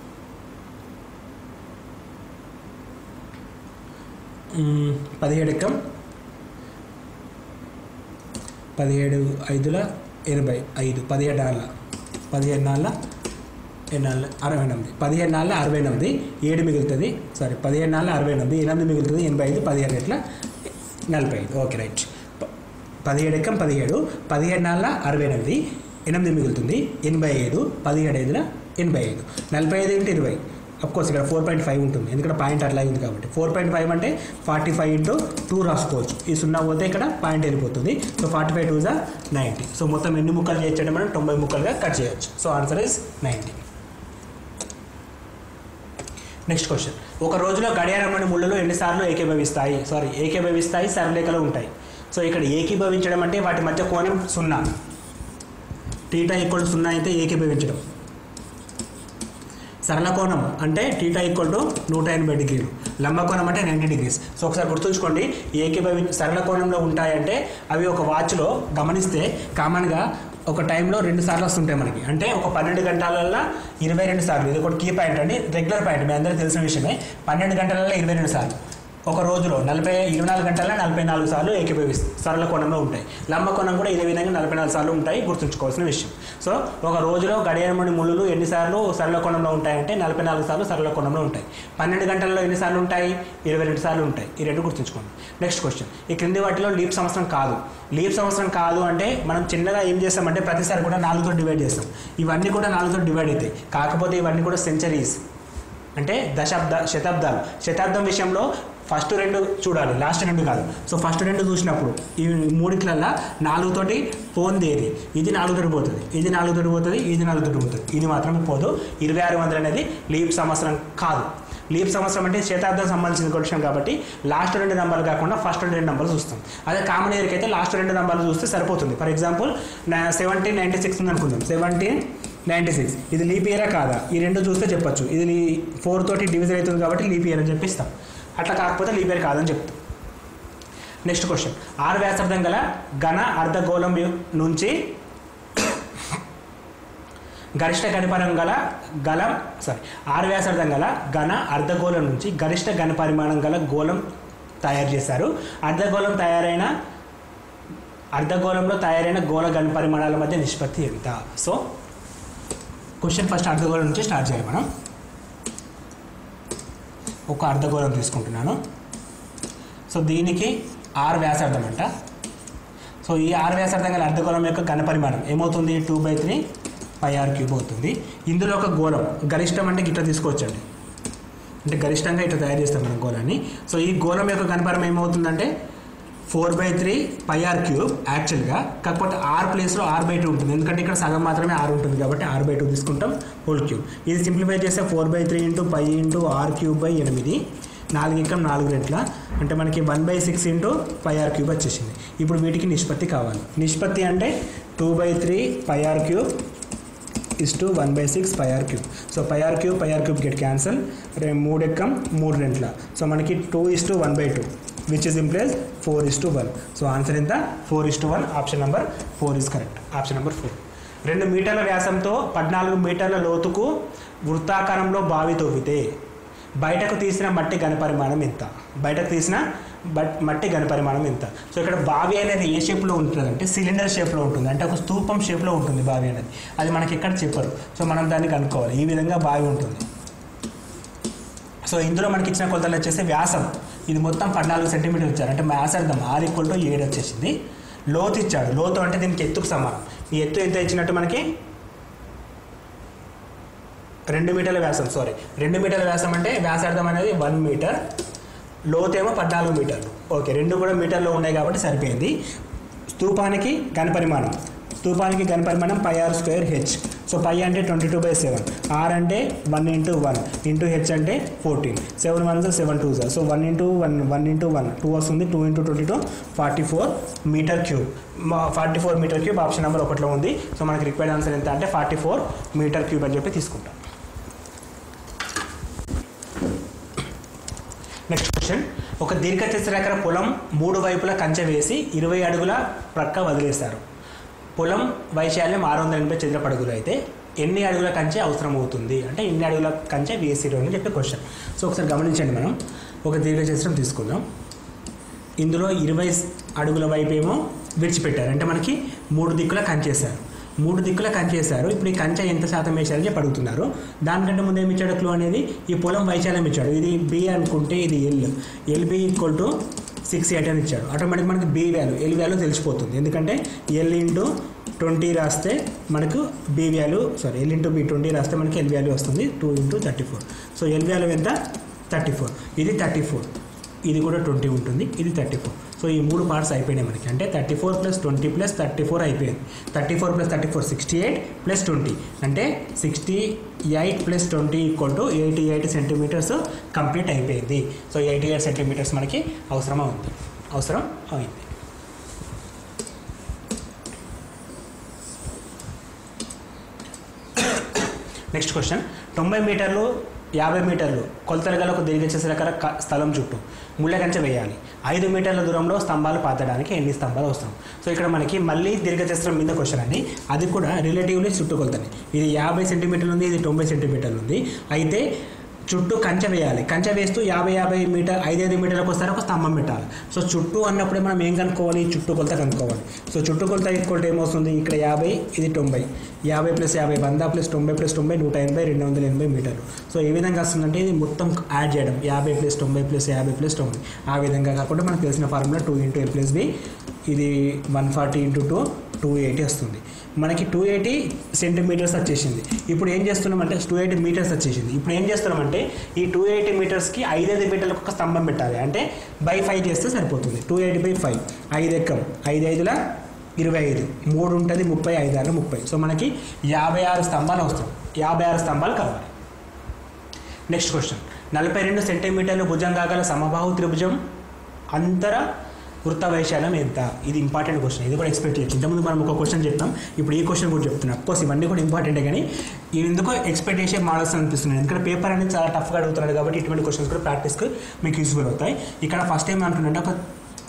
మ్మ్, పదిహేడు ఎక్కం పదిహేడు ఐదుల ఎనభై ఐదు పదిహేడు నాళ్ళ పదిహేడు నాళ్ళ ఎన్నాళ్ళ అరవై ఎనిమిది పదిహేడు నాళ్ళ అరవై ఎనిమిది ఏడు మిగులుతుంది సారీ పదిహేడు నాళ్ళ అరవై ఎనిమిది ఎనిమిది మిగులుతుంది ఎనభై ఐదు పదిహేడు ఎట్లా నలభై ఐదు ఓకే రైట్ ప- పదిహేడు ఎక్కం పదిహేడు పదిహేడు నాళ్ళ అరవై ఎనిమిది ఎనిమిది మిగులుతుంది ఎనభై ఐదు పదిహేడు ఐదుల ఎనభై ఐదు నలభై ఐదు ఇంటూ ఇరవై కోర్స్ ఇక్కడ ఫోర్ పాయింట్ ఫైవ్ ఉంటుంది ఎందుకంటే పాయింట్ అట్లా ఉంది కాబట్టి ఫోర్ పాయింట్ ఫైవ్ అంటే ఫార్టీ ఫైవ్ ఇంటూ టూ రాసుకోవచ్చు ఈ సున్నా పోతే ఇక్కడ పాయింట్ వెళ్ళిపోతుంది సో ఫార్టీ ఫైవ్ టూ జా నైంటీ సో మొత్తం ఎన్ని ముక్కలు చేయొచ్చంటే మనం తొంభై ముక్కలుగా కట్ చేయొచ్చు so answer is ninety next question ఒక రోజులో గడియారంలోని ముళ్ళలు ఎన్నిసార్లు ఏకీభవిస్తాయి సారీ ఏకీభవిస్తాయి సరళరేఖలు ఉంటాయి సో ఇక్కడ ఏకీభవించడం అంటే వాటి మధ్య కోణం సున్నా టీటా ఈక్వల్ సున్నా అయితే ఏకీభవించడం సరళ కోణం అంటే టీటా ఈక్వల్ టు నూట ఎనభై డిగ్రీలు లంబ కోణం అంటే నైంటీ డిగ్రీస్ సో ఒకసారి గుర్తుంచుకోండి ఏకీభవి సరళ కోణంలో ఉంటాయంటే అవి ఒక వాచ్లో గమనిస్తే కామన్గా ఒక టైంలో రెండు సార్లు వస్తుంటాయి మనకి అంటే ఒక పన్నెండు గంటలల్లో ఇరవై రెండు సార్లు ఇది ఒకటి కీ పాయింట్ అండి రెగ్యులర్ పాయింట్ మీ అందరికీ తెలిసిన విషయమే పన్నెండు గంటలలో ఇరవై రెండు సార్లు ఒక రోజులో నలభై ఇరవై నాలుగు గంటల్లో నలభై నాలుగు సార్లు ఏకీభవిస్తాయి సరళ కోణంలో ఉంటాయి లంబ కోణం కూడా ఇదే విధంగా నలభై నాలుగు సార్లు ఉంటాయి గుర్తుంచుకోవాల్సిన విషయం సో ఒక రోజులో గడియారమణి ముళ్ళు ఎన్నిసార్లు సరళ కోణంలో ఉంటాయంటే నలభై నాలుగు సార్లు సరళ కోణంలో ఉంటాయి పన్నెండు గంటల్లో ఎన్నిసార్లు ఉంటాయి ఇరవై రెండు సార్లు ఉంటాయి ఈ రెండు గుర్తుంచుకోండి నెక్స్ట్ క్వశ్చన్ ఈ క్రింది వాటిలో లీప్ సంవత్సరం కాదు లీప్ సంవత్సరం కాదు అంటే మనం చిన్నగా ఏం చేస్తామంటే ప్రతిసారి కూడా నాలుగుతో డివైడ్ చేస్తాం ఇవన్నీ కూడా నాలుగుతో డివైడ్ అవుతాయి కాకపోతే ఇవన్నీ కూడా సెంచరీస్ అంటే దశాబ్ద శతాబ్దాలు శతాబ్దం విషయంలో ఫస్ట్ రెండు చూడాలి లాస్ట్ రెండు కాదు సో ఫస్ట్ రెండు చూసినప్పుడు ఈ మూడిట్లల్లో నాలుగుతోటి పోంది ఏది ఇది నాలుగుతోటి పోతుంది ఇది నాలుగుతోటి పోతుంది ఇది నాలుగుతోటి పోతుంది ఇది మాత్రమే పోదు ఇరవై ఆరు వందలు అనేది లీప్ సంవత్సరం కాదు లీప్ సంవత్సరం అంటే శతాబ్దం సంబంధించిన క్వశ్చన్ కాబట్టి లాస్ట్ రెండు నంబర్లు కాకుండా ఫస్ట్ రెండు నంబర్లు చూస్తాం అదే కామన్ ఇయర్కి అయితే లాస్ట్ రెండు నంబర్లు చూస్తే సరిపోతుంది for example seventeen ninety six ఉంది అనుకుందాం సెవెంటీన్ నైంటీ సిక్స్ ఇది లీప్ ఇయరా కాదా ఈ రెండు చూస్తే చెప్పొచ్చు ఇది లీ ఫోర్ తోటి డివిజన్ అవుతుంది కాబట్టి లీప్ ఇయర్ అని చెప్పిస్తాం అట్లా కాకపోతే లీప్ ఇయర్ కాదని చెప్తాం నెక్స్ట్ క్వశ్చన్ ఆరు వ్యాసార్థం గల ఘన అర్ధగోళం యు- నుంచి గరిష్ట గణపరం గల గలం సారీ ఆరు వ్యాసార్థం గల ఘన అర్ధగోళం నుంచి గరిష్ట ఘనపరిమాణం గల గోళం తయారు చేశారు అర్ధగోళం తయారైన అర్ధగోళంలో తయారైన గోళ ఘనపరిమాణాల మధ్య నిష్పత్తి ఎంత సో క్వశ్చన్ ఫస్ట్ అర్ధగోళం నుంచి స్టార్ట్ చేయాలి మనం ఒక అర్ధగోళం తీసుకుంటున్నాను సో దీనికి ఆరు వ్యాసార్థం అంట సో ఈ ఆరు వ్యాసార్థం గల అర్ధగోళం యొక్క ఘనపరిమాణం ఏమవుతుంది two by three pi r cube అవుతుంది ఇందులో ఒక గోళం గరిష్టం అంటే ఇట్లా తీసుకోవచ్చండి అంటే గరిష్టంగా ఇట్లా తయారు చేస్తాం మనం గోళాన్ని సో ఈ గోళం యొక్క ఘనపరిమాణం ఏమవుతుందంటే four by three pi r cube యాక్చువల్గా కాకపోతే ఆర్ ప్లేస్లో ఆర్ బై టూ ఉంటుంది ఎందుకంటే ఇక్కడ సగం మాత్రమే ఆర్ ఉంటుంది కాబట్టి ఆర్ బై టూ తీసుకుంటాం హోల్ క్యూబ్ ఇది సింప్లిఫై చేస్తే four by three into pi into r cube by ఎనిమిది నాలుగు ఇంకా నాలుగు రెట్ల అంటే మనకి one by six into pi r cube వచ్చేసింది ఇప్పుడు వీటికి నిష్పత్తి కావాలి నిష్పత్తి అంటే two by three pi r cube is to one by six pi r cube so pi r cube pi r cube get cancel రే మూడు ఎక్కం మూడు రెంట్ల సో మనకి two is to one by two which is implies four is to one so answer ఎంత four is to one option number four is correct option number four రెండు మీటర్ల వ్యాసంతో పద్నాలుగు మీటర్ల లోతుకు వృత్తాకారంలో బావి తవ్వితే బయటకు తీసిన మట్టి ఘనపరిమాణం ఎంత బయటకు తీసిన బట్ మట్టి ఘనపరిమాణం ఎంత సో ఇక్కడ బావి అనేది ఏ షేప్లో ఉంటుంది అంటే సిలిండర్ షేప్లో ఉంటుంది అంటే ఒక స్తూపం షేప్లో ఉంటుంది బావి అనేది అది మనకి ఎక్కడ చెప్పరు సో మనం దాన్ని కనుక్కోవాలి ఈ విధంగా బావి ఉంటుంది సో ఇందులో మనకి ఇచ్చిన కొలతలు వచ్చేసి వ్యాసం ఇది మొత్తం పద్నాలుగు సెంటీమీటర్లు ఇచ్చారు అంటే వ్యాసార్థం ఆర్ ఈక్వల్ టు ఏడు వచ్చేసింది లోతు ఇచ్చాడు లోతు అంటే దీనికి ఎత్తుకు సమానం ఈ ఎత్తు ఎంత ఇచ్చినట్టు మనకి రెండు మీటర్ల వ్యాసం సారీ రెండు మీటర్ల వ్యాసం అంటే వ్యాసార్థం అనేది వన్ మీటర్ లోతేమో పద్నాలుగు మీటర్లు ఓకే రెండు కూడా మీటర్లో ఉన్నాయి కాబట్టి సరిపోయింది స్తూపానికి ఘనపరిమాణం స్తూపానికి ఘనపరిమాణం pi are square H so pi అంటే twenty two by seven r అంటే one into one into h అంటే fourteen seven one seven two so one into one one into one two వస్తుంది two into twenty two forty four metre cube forty four metre cube option number ఒకటిలో ఉంది so మనకి required answer ఎంత అంటే forty four metre cube అని చెప్పి తీసుకుంటాం next question ఒక దీర్ఘచతురస్రాకార పొలం మూడు వైపులా కంచె వేసి ఇరవై అడుగుల ప్రక్క వదిలేస్తారు పొలం వైశాల్యం ఆరు వందల ఎనభై చదరపు అడుగులు అయితే ఎన్ని అడుగుల కంచె అవసరం అవుతుంది అంటే ఎన్ని అడుగుల కంచె వేసిరు అని చెప్పే క్వశ్చన్ సో ఒకసారి గమనించండి మనం ఒక దీర్ఘచతురం తీసుకుందాం ఇందులో ఇరవై అడుగుల వైపు ఏమో విడిచిపెట్టారు అంటే మనకి మూడు దిక్కుల కంచేశారు మూడు దిక్కుల కంచేశారు ఇప్పుడు ఈ కంచె ఎంత శాతం వేశారని చెప్పి అడుగుతున్నారు దానికంటే ముందు ఏమి ఇచ్చాడు క్లూ అనేది ఈ పొలం వైశాల్యం ఇచ్చాడు ఇది బి అనుకుంటే ఇది l lb equal to six eight అని ఇచ్చాడు ఆటోమేటిక్ మనకి బి వాల్యూ ఎల్ వాల్యూ తెలిసిపోతుంది ఎందుకంటే ఎల్ ఇంటూ ట్వంటీ రాస్తే మనకు b value sorry l into b twenty రాస్తే మనకి ఎల్ వాల్యూ వస్తుంది two into thirty four so l value ఎంత థర్టీ ఫోర్ ఇది థర్టీ ఫోర్ ఇది కూడా ట్వంటీ ఉంటుంది ఇది థర్టీ ఫోర్ సో ఈ మూడు పార్ట్స్ అయిపోయినాయి మనకి అంటే thirty four plus twenty plus thirty four అయిపోయింది thirty four plus thirty four sixty eight plus twenty అంటే sixty eight plus twenty equal to eighty eight centimetres complete అయిపోయింది సో ఎయిటీ ఎయిట్ సెంటీమీటర్స్ మనకి అవసరమా ఉంది అవసరం అయింది నెక్స్ట్ క్వశ్చన్ తొంభై మీటర్లు యాభై మీటర్లు కొలతలు గల ఒక దీర్ఘచతురస్రాకార క- స్థలం చుట్టూ ముళ్ళ కంచె వేయాలి ఐదు మీటర్ల దూరంలో స్తంభాలు పాతడానికి ఎన్ని స్తంభాలు అవసరం సో ఇక్కడ మనకి మళ్ళీ దీర్ఘచతురం మీద క్వశ్చన్ అండి అది కూడా రిలేటివ్లీ చుట్టుకొలతని ఇది యాభై సెంటీమీటర్లు ఉంది ఇది తొంభై సెంటీమీటర్లు ఉంది అయితే చుట్టూ కంచె వేయాలి కంచె వేస్తూ యాభై యాభై మీటర్ ఐదైదు మీటర్లకు వస్తారు ఒక స్తంభం పెట్టాలి సో చుట్టూ అన్నప్పుడే మనం ఏం కనుక్కోవాలి చుట్టూ కొలత కనుక్కోవాలి సో చుట్టూ కొలత ఈక్వల్ టు ఏమవుతుంది ఇక్కడ యాభై ఇది తొంభై యాభై ప్లస్ యాభై వంద ప్లస్ తొంభై ప్లస్ తొంభై నూట ఎనభై రెండు వందల ఎనభై మీటర్లు సో ఏ విధంగా వస్తుందంటే ఇది మొత్తం యాడ్ చేయడం యాభై ప్లస్ తొంభై ప్లస్ యాభై ప్లస్ తొంభై ఆ విధంగా కాకుండా మనకు తెలిసిన formula two into L plus b ఇది one forty into two two eighty వస్తుంది మనకి టూ ఎయిటీ సెంటీమీటర్స్ వచ్చేసింది ఇప్పుడు ఏం చేస్తున్నామంటే టూ ఎయిటీ మీటర్స్ వచ్చేసింది ఇప్పుడు ఏం చేస్తున్నామంటే ఈ టూ ఎయిటీ మీటర్స్కి ఐదైదు మీటర్లకు ఒక స్తంభం పెట్టాలి అంటే బై ఫైవ్ చేస్తే సరిపోతుంది టూ ఎయిటీ బై ఫైవ్ ఐదు ఎక్కం ఐదు ఐదుల ఇరవై ఐదు మూడు ఉంటుంది ముప్పై ఐదు ఆరు ముప్పై సో మనకి యాభై ఆరు స్తంభాలు అవసరం యాభై ఆరు స్తంభాలు కావాలి నెక్స్ట్ క్వశ్చన్ నలభై రెండు సెంటీమీటర్లు భుజంగా గల సమబాహు త్రిభుజం అంతర వృత్త వైశాల్యం ఎంత ఇది ఇంపార్టెంట్ క్వశ్చన్ ఇది కూడా ఎక్స్పెక్ట్ చేయొచ్చు ఇంతకుముందు మనం ఒక క్వశ్చన్ చెప్తాం ఇప్పుడు ఈ క్వశ్చన్ కూడా చెప్తున్నాం కోర్స్ ఇవన్నీ కూడా ఇంపార్టెంటే కానీ ఇవి ఎందుకో ఎక్స్పెక్ట్ చేసే మోడల్స్ అనిపిస్తున్నాయి ఎందుకంటే పేపర్ అనేది చాలా టఫ్గా అడుగుతున్నాడు కాబట్టి ఇటువంటి క్వశ్చన్స్ కూడా ప్రాక్టీస్కి మీకు యూస్ఫుల్ అవుతాయి ఇక్కడ ఫస్ట్ ఏం అంటుందంటే ఒక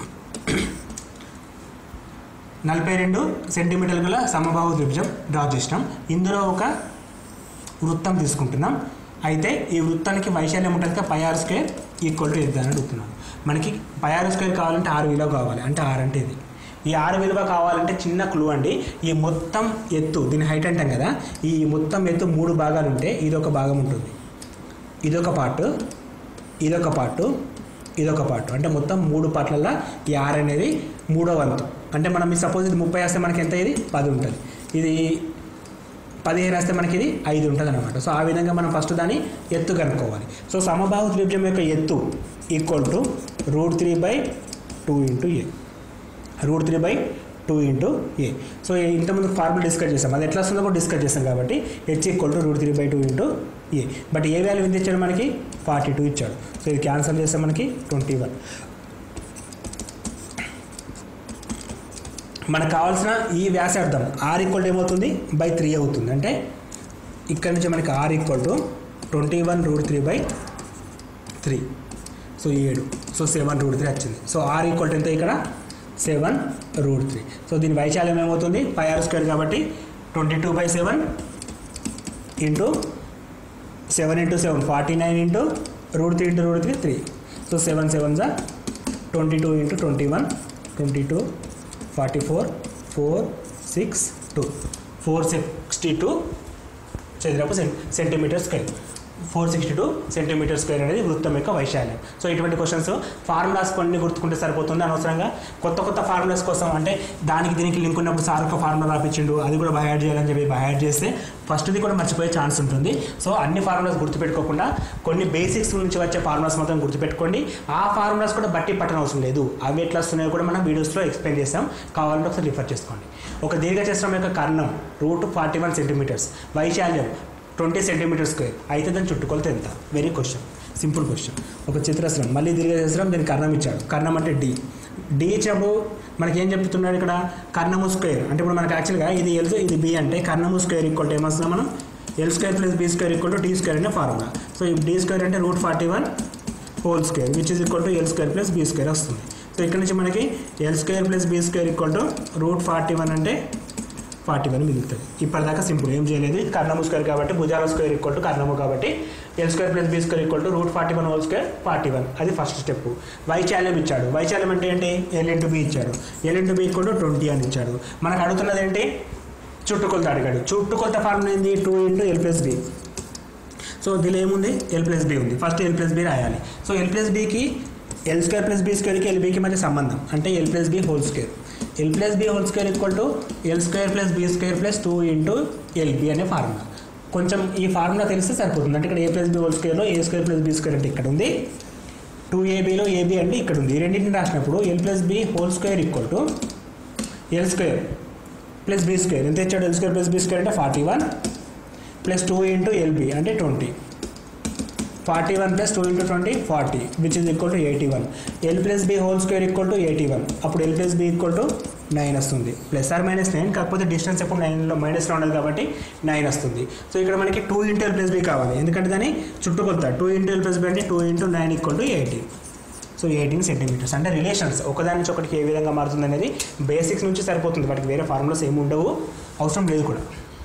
నలభై రెండు సెంటీమీటర్ల గల సమబాహు త్రిభుజం డ్రా చేసినాం ఇందులో ఒక వృత్తం తీసుకుంటున్నాం అయితే ఈ వృత్తానికి వైశాల్యం ఉంటుంది కదా pi are square equal to ఎంత అని అడుగుతున్నాం మనకి పై ఆర్ స్క్వేర్ కావాలంటే ఆరు విలువ కావాలి అంటే ఆరు అంటే ఇది ఈ ఆరు విలువ కావాలంటే చిన్న క్లూ అండి ఈ మొత్తం ఎత్తు దీని హైట్ అంటాం కదా ఈ మొత్తం ఎత్తు మూడు భాగాలు ఉంటే ఇదొక భాగం ఉంటుంది ఇదొక పార్ట్ ఇదొక పార్ట్ ఇదొక పార్ట్ అంటే మొత్తం మూడు పార్ట్లలో ఈ ఆర్ అనేది మూడో వంతు అంటే మనం సపోజ్ ఇది ముప్పై వేస్తే మనకి ఎంత ఇది పది ఉంటుంది ఇది పదిహేను వేస్తే మనకి ఇది ఐదు ఉంటుంది అనమాట సో ఆ విధంగా మనం ఫస్ట్ దాని ఎత్తు కనుక్కోవాలి సో సమబాహు త్రిభుజం యొక్క ఎత్తు equal to root three by two into A root three by two into A so ఇంతకుముందు ఫార్ములా డిస్కస్ చేసాం అది ఎట్లా వస్తుందో కూడా డిస్కస్ చేసాం కాబట్టి H equal to root three by two into A but A value ఎంత ఇచ్చాడు మనకి ఫార్టీ టూ ఇచ్చాడు సో ఇది క్యాన్సల్ చేస్తే మనకి ట్వంటీ వన్ మనకు కావాల్సిన ఈ వ్యాసార్థం ఆర్ ఈక్వల్ టు ఏమవుతుంది బై త్రీ అవుతుంది అంటే ఇక్కడ నుంచి మనకి are equal to twenty one root three by three so ఏడు సో సెవెన్ రూట్ త్రీ వచ్చింది సో ఆర్ ఈక్వల్ టు ఎంత ఇక్కడ సెవెన్ రూట్ త్రీ సో దీని వైశాల్యం ఏమవుతుంది ఫైవ్ ఆర్ స్క్వేర్ కాబట్టి twenty two by seven into seven into seven forty nine into root three into root three three so seven seven జా twenty two into twenty one twenty two forty four four six two four sixty two చదరపు సెం centimetre square four sixty two centimetre square అనేది వృత్తం యొక్క వైశాల్యం so ఇటువంటి questions formulas కొన్ని గుర్తుకుంటే సరిపోతుంది అనవసరంగా కొత్త కొత్త ఫార్ములాస్ కోసం అంటే దానికి దీనికి లింక్ ఉన్నప్పుడు సార్ ఒక ఫార్ములా రాపించిండు అది కూడా బై యాడ్ చేయాలని చెప్పి బై యాడ్ చేస్తే ఫస్ట్ది కూడా మర్చిపోయే ఛాన్స్ ఉంటుంది సో అన్ని ఫార్ములాస్ గుర్తుపెట్టుకోకుండా కొన్ని బేసిక్స్ నుంచి వచ్చే ఫార్ములాస్ మాత్రం గుర్తుపెట్టుకోండి ఆ ఫార్ములాస్ కూడా బట్టి పట్టడం అవసరం లేదు అవి ఎట్లా వస్తున్నాయో కూడా మనం వీడియోస్లో ఎక్స్ప్లెయిన్ చేస్తాం కావాలంటే ఒకసారి రిఫర్ చేసుకోండి ఒక దీర్ఘచతురం యొక్క కర్ణం రూట్ ఫార్టీ వన్ సెంటీమీటర్స్ వైశాల్యం ట్వంటీ సెంటీమీటర్ స్క్వేర్ అయితే దాని చుట్టుకొలత ఎంత వెరీ క్వశ్చన్ సింపుల్ క్వశ్చన్ ఒక చిత్రస్రం మళ్ళీ దీర్ఘచతురం దీనికి కర్ణం ఇచ్చాడు కర్ణం అంటే డి డి ఇచ్చినప్పుడు మనకి ఏం చెప్తున్నాడు ఇక్కడ కర్ణము స్క్వేర్ అంటే ఇప్పుడు మనకి యాక్చువల్గా ఇది ఎల్ ఇది బి అంటే కర్ణము స్క్వేర్ ఈక్వల్ టు ఏమొస్తున్నాం మనం L square plus B square equal to D square అనే ఫార్ములా సో ఈ డి స్క్వేర్ అంటే root forty one whole square which is equal to L square plus B square వస్తుంది so ఇక్కడ నుంచి మనకి L square plus B square equal to root forty one అంటే forty one మిగులుతుంది ఇప్పటిదాకా simple ఏం చేయలేదు ఇది కర్ణము స్క్వేర్ కాబట్టి భుజాల స్క్వేర్ ఈక్వల్ టు కర్ణము కాబట్టి L square plus B square equal to root forty one whole square forty one అది ఫస్ట్ స్టెప్ వైశాల్యం ఇచ్చాడు వైశాల్యం అంటే ఏంటి ఎల్ ఇంటూ బి ఇచ్చాడు L into B equal to twenty అని ఇచ్చాడు మనకు అడుగుతున్నది ఏంటి చుట్టుకొలత అడిగాడు చుట్టుకొలత ఫార్ములా ఏంది two into L plus B so దీనిలో ఏముంది ఎల్ ప్లస్ బి ఉంది ఫస్ట్ ఎల్ ప్లస్ బి రాయాలి సో ఎల్ ప్లస్ బికి ఎల్ స్క్వేర్ ప్లస్ బి స్క్వేర్కి ఎల్బీకి మధ్య సంబంధం అంటే L plus B whole square L plus B whole square equal to L square plus B square plus two into L B అనే formula కొంచెం ఈ ఫార్ములా తెలిస్తే సరిపోతుంది అంటే ఇక్కడ ఏ ప్లస్ బి హోల్ స్క్వేర్లో ఏ స్క్వేర్ ప్లస్ బి స్క్వేర్ అంటే ఇక్కడ ఉంది టూ ఏబీలో ఏబీ అంటే ఇక్కడ ఉంది ఈ రెండింటిని రాసినప్పుడు L plus B whole square equal to L square plus B square ఎంత ఇచ్చాడు L square plus B square అంటే forty one plus two into L B అంటే twenty forty one plus two into twenty forty which is equal to eighty one L plus B whole square equal to eighty one అప్పుడు L plus B equal to nine వస్తుంది plus or minus nine కాకపోతే distance ఎప్పుడు నైన్లో మైనస్లో ఉండదు కాబట్టి nine వస్తుంది so ఇక్కడ మనకి two into L plus B కావాలి ఎందుకంటే దాన్ని చుట్టుకొలత two into L plus B అంటే two into nine equal to eighty so eighteen centimetres అంటే రిలేషన్స్ ఒకదాని నుంచి ఒకటికి ఏ విధంగా మారుతుంది అనేది బేసిక్స్ నుంచి సరిపోతుంది వాటికి వేరే ఫార్ములాస్ ఏమి ఉండవు అవసరం లేదు కూడా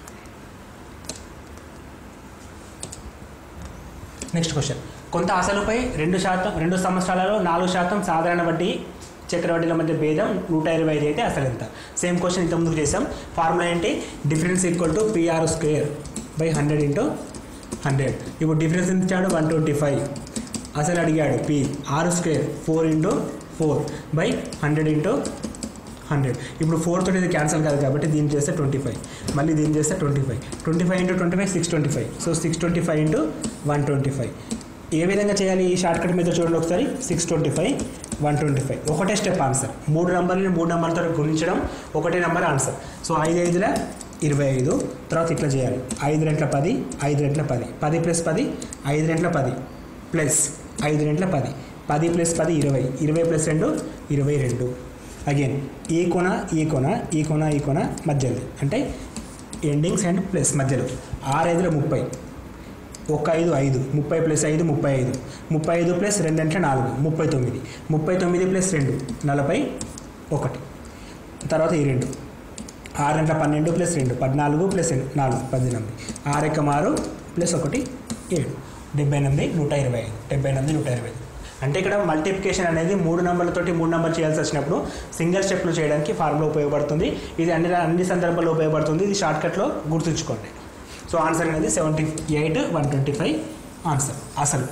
నెక్స్ట్ క్వశ్చన్ కొంత అసలుపై రెండు శాతం రెండు సంవత్సరాలలో నాలుగు శాతం సాధారణ వడ్డీ చక్రవడ్డీల మధ్య భేదం నూట ఇరవై ఐదు అయితే అసలు ఎంత సేమ్ క్వశ్చన్ ఇంత ముందుకు చేసాం ఫార్ములా ఏంటి difference equal to P R square by hundred into hundred ఇప్పుడు డిఫరెన్స్ ఎంత ఇచ్చాడు వన్ ట్వంటీ ఫైవ్ అసలు అడిగాడు P R square four into four by hundred into hundred ఇప్పుడు ఫోర్ తోటి ఇది క్యాన్సిల్ కాదు కాబట్టి దీన్ని చేస్తే ట్వంటీ ఫైవ్ మళ్ళీ దీన్ని చేస్తే twenty five twenty five into twenty five six twenty five so six twenty five into one twenty five ఏ విధంగా చేయాలి ఈ షార్ట్ కట్ మీద చూడండి ఒకసారి six twenty five one twenty five ఒకటే స్టెప్ ఆన్సర్ మూడు నెంబర్ని మూడు నెంబర్తో గుణించడం ఒకటే నెంబర్ ఆన్సర్ సో ఐదు ఐదుల ఇరవై ఐదు తర్వాత ఇట్లా చేయాలి ఐదు రెంట్ల పది ఐదు రెంట్ల పది పది ప్లస్ పది ఐదు రెంట్ల పది ప్లస్ ఐదు రెంట్ల పది పది ప్లస్ పది ఇరవై ఇరవై ప్లస్ రెండు ఇరవై రెండు అగైన్ ఈ కొన ఈ కొన ఈ కొన ఈ కొన మధ్యలో అంటే ఎండింగ్స్ అండ్ ప్లస్ మధ్యలో ఆరు ఐదులో ముప్పై ఒక ఐదు ఐదు ముప్పై ప్లస్ ఐదు ముప్పై ఐదు ముప్పై ఐదు ప్లస్ రెండు అంటే నాలుగు ముప్పై తొమ్మిది ముప్పై తొమ్మిది ప్లస్ రెండు నలభై ఒకటి తర్వాత ఈ రెండు ఆరు గంటల పన్నెండు ప్లస్ రెండు పద్నాలుగు ప్లస్ రెండు నాలుగు పద్దెనిమిది ఆరు ఎక్కం ఆరు ప్లస్ ఒకటి ఏడు డెబ్బై ఎనిమిది నూట ఇరవై ఐదు డెబ్బై ఎనిమిది నూట ఇరవై ఐదు అంటే ఇక్కడ మల్టిప్లికేషన్ అనేది మూడు నెంబర్లతోటి మూడు నెంబర్ చేయాల్సి వచ్చినప్పుడు సింగిల్ స్టెప్లో చేయడానికి ఫార్ములా ఉపయోగపడుతుంది ఇది అన్ని అన్ని సందర్భాల్లో ఉపయోగపడుతుంది ఇది షార్ట్కట్లో గుర్తుంచుకోండి సో ఆన్సర్ అనేది seventy eight one twenty five answer అసలు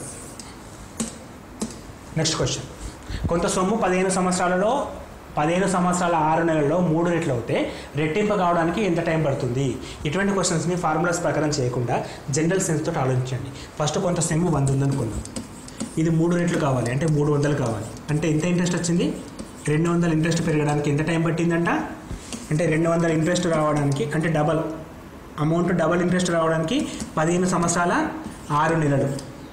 నెక్స్ట్ క్వశ్చన్ కొంత సొమ్ము పదిహేను సంవత్సరాలలో పదిహేను సంవత్సరాల ఆరు నెలల్లో మూడు రెట్లు అవుతే రెట్టింపు కావడానికి ఎంత టైం పడుతుంది ఇటువంటి క్వశ్చన్స్ని ఫార్ములాస్ ప్రకారం చేయకుండా జనరల్ సెన్స్ తోటి ఆలోచించండి ఫస్ట్ కొంత సెమ్ వంద ఉందనుకుందాం ఇది మూడు రెట్లు కావాలి అంటే మూడు వందలు కావాలి అంటే ఎంత ఇంట్రెస్ట్ వచ్చింది రెండు వందల ఇంట్రెస్ట్ పెరగడానికి ఎంత టైం పట్టిందంట అంటే రెండు వందల ఇంట్రెస్ట్ రావడానికి అంటే డబల్ అమౌంట్ డబల్ ఇంట్రెస్ట్ రావడానికి పదిహేను సంవత్సరాల ఆరు నెలలు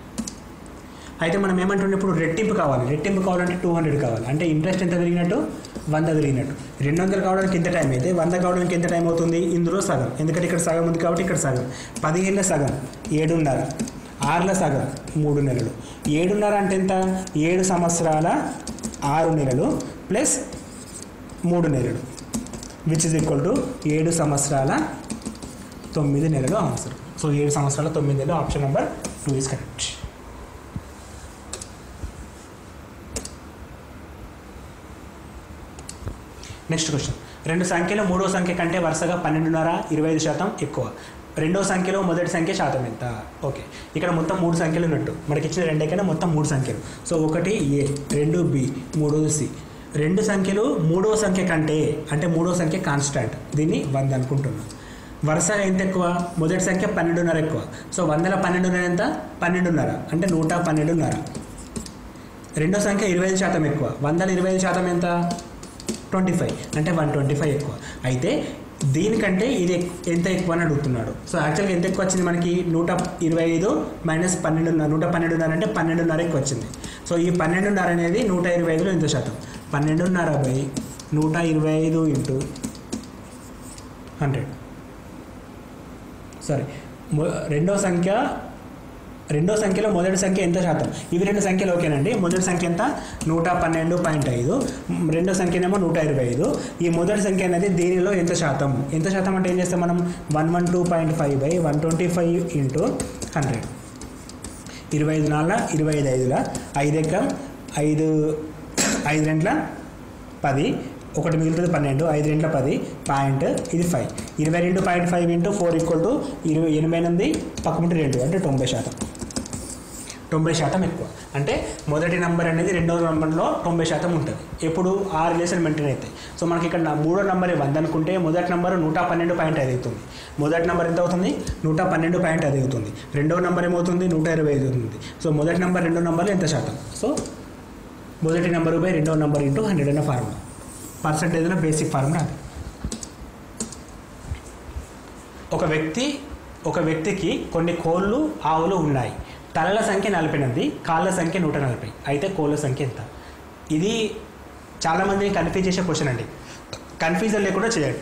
అయితే మనం ఏమంటుండే ఇప్పుడు రెట్టింపు కావాలి రెట్టింపు కావాలంటే టూ హండ్రెడ్ కావాలి అంటే ఇంట్రెస్ట్ ఎంత పెరిగినట్టు వంద పెరిగినట్టు రెండు వందలు కావడానికి ఎంత టైం అయితే వంద కావడానికి ఎంత టైం అవుతుంది ఇందులో సగం ఎందుకంటే ఇక్కడ సగం ఉంది కాబట్టి ఇక్కడ సగం పదిహేనుల సగం ఏడున్నర ఆరుల సగం మూడు నెలలు ఏడున్నర అంటే ఎంత ఏడు సంవత్సరాల ఆరు నెలలు ప్లస్ మూడు నెలలు విచ్ ఇస్ ఈక్వల్ టు ఏడు సంవత్సరాల తొమ్మిది నెలలు ఆన్సర్ సో ఏడు సంవత్సరాల తొమ్మిది నెలలు option number two is correct next question రెండు సంఖ్యలు మూడో సంఖ్య కంటే వరుసగా పన్నెండున్నర ఇరవై ఐదు శాతం ఎక్కువ రెండో సంఖ్యలో మొదటి సంఖ్య శాతం ఎంత ఓకే ఇక్కడ మొత్తం మూడు సంఖ్యలు ఉన్నట్టు మనకి ఇచ్చిన రెండేకైనా మొత్తం మూడు సంఖ్యలు సో ఒకటి ఏ రెండు బి మూడోది సి రెండు సంఖ్యలు మూడో సంఖ్య కంటే అంటే మూడో సంఖ్య కాన్స్టాంట్ దీన్ని వంద అనుకుంటున్నాం వరుసగా ఎంత ఎక్కువ మొదటి సంఖ్య పన్నెండున్నర ఎక్కువ సో వందల పన్నెండున్నర ఎంత పన్నెండున్నర అంటే నూట పన్నెండున్నర రెండో సంఖ్య ఇరవై ఐదు శాతం ఎక్కువ వందల ఇరవై ఐదు శాతం ఎంత ట్వంటీ ఫైవ్ అంటే వన్ ట్వంటీ ఫైవ్ ఎక్కువ అయితే దీనికంటే ఇది ఎక్- ఎంత ఎక్కువ అని అడుగుతున్నాడు సో యాక్చువల్గా ఎంత ఎక్కువ వచ్చింది మనకి నూట ఇరవై ఐదు మైనస్ పన్నెండున్నర నూట పన్నెండున్నర అంటే పన్నెండున్నర ఎక్కువ వచ్చింది సో ఈ పన్నెండున్నర అనేది నూట ఇరవై ఐదులో ఎంత శాతం పన్నెండున్నర బై నూట ఇరవై ఐదు ఇంటూ హండ్రెడ్ సారీ మొ- రెండో సంఖ్య రెండో సంఖ్యలో మొదటి సంఖ్య ఎంత శాతం ఇవి రెండు సంఖ్యలు ఓకేనండి మొదటి సంఖ్య ఎంత నూట పన్నెండు పాయింట్ ఐదు మ్, రెండో సంఖ్యనేమో నూట ఇరవై ఐదు ఈ మొదటి సంఖ్య అనేది దీనిలో ఎంత శాతం ఎంత శాతం అంటే ఏం చేస్తాం మనం one one two point five by one twenty five into hundred ఇరవై ఐదు నాలుగు ఇరవై ఐదు ఐదుల ఐదు ఎక్కం ఐదు ఐదు రెంట్ల పది ఒకటి మిగులుతుంది పన్నెండు ఐదు రెంట్ల పది పాయింట్ ఇది ఫైవ్ ఇరవై రెండు point five into four equal to ఇరవై ఎనభై ఎనిమిది పక్కముంటి రెండు అంటే తొంభై శాతం తొంభై శాతం ఎక్కువ అంటే మొదటి నంబర్ అనేది రెండో నంబర్లో తొంభై శాతం ఉంటుంది ఎప్పుడు ఆ రిలేషన్ మెయింటైన్ అవుతాయి సో మనకి ఇక్కడ నా మూడో నంబర్ వంద అనుకుంటే మొదటి నంబర్ నూట పన్నెండు పాయింట్ ఐదు అవుతుంది మొదటి నంబర్ ఎంత అవుతుంది నూట పన్నెండు పాయింట్ ఐదు అవుతుంది రెండో నంబర్ ఏమవుతుంది నూట ఇరవై ఐదు అవుతుంది సో మొదటి నంబర్ రెండో నంబర్లో ఎంత శాతం సో మొదటి నంబర్ బై రెండో నంబర్ ఇంటూ హండ్రెడ్ అనే ఫార్ములా పర్సంటేజ్లో బేసిక్ ఫార్ములా అది ఒక వ్యక్తి ఒక వ్యక్తికి కొన్ని కోళ్ళు ఆవులు ఉన్నాయి తలల సంఖ్య నలభై ఎనిమిది కాళ్ళ సంఖ్య నూట నలభై అయితే కోళ్ళ సంఖ్య ఎంత ఇది చాలామందిని కన్ఫ్యూజ్ చేసే క్వశ్చన్ అండి కన్ఫ్యూజన్ లేకుండా చేయండి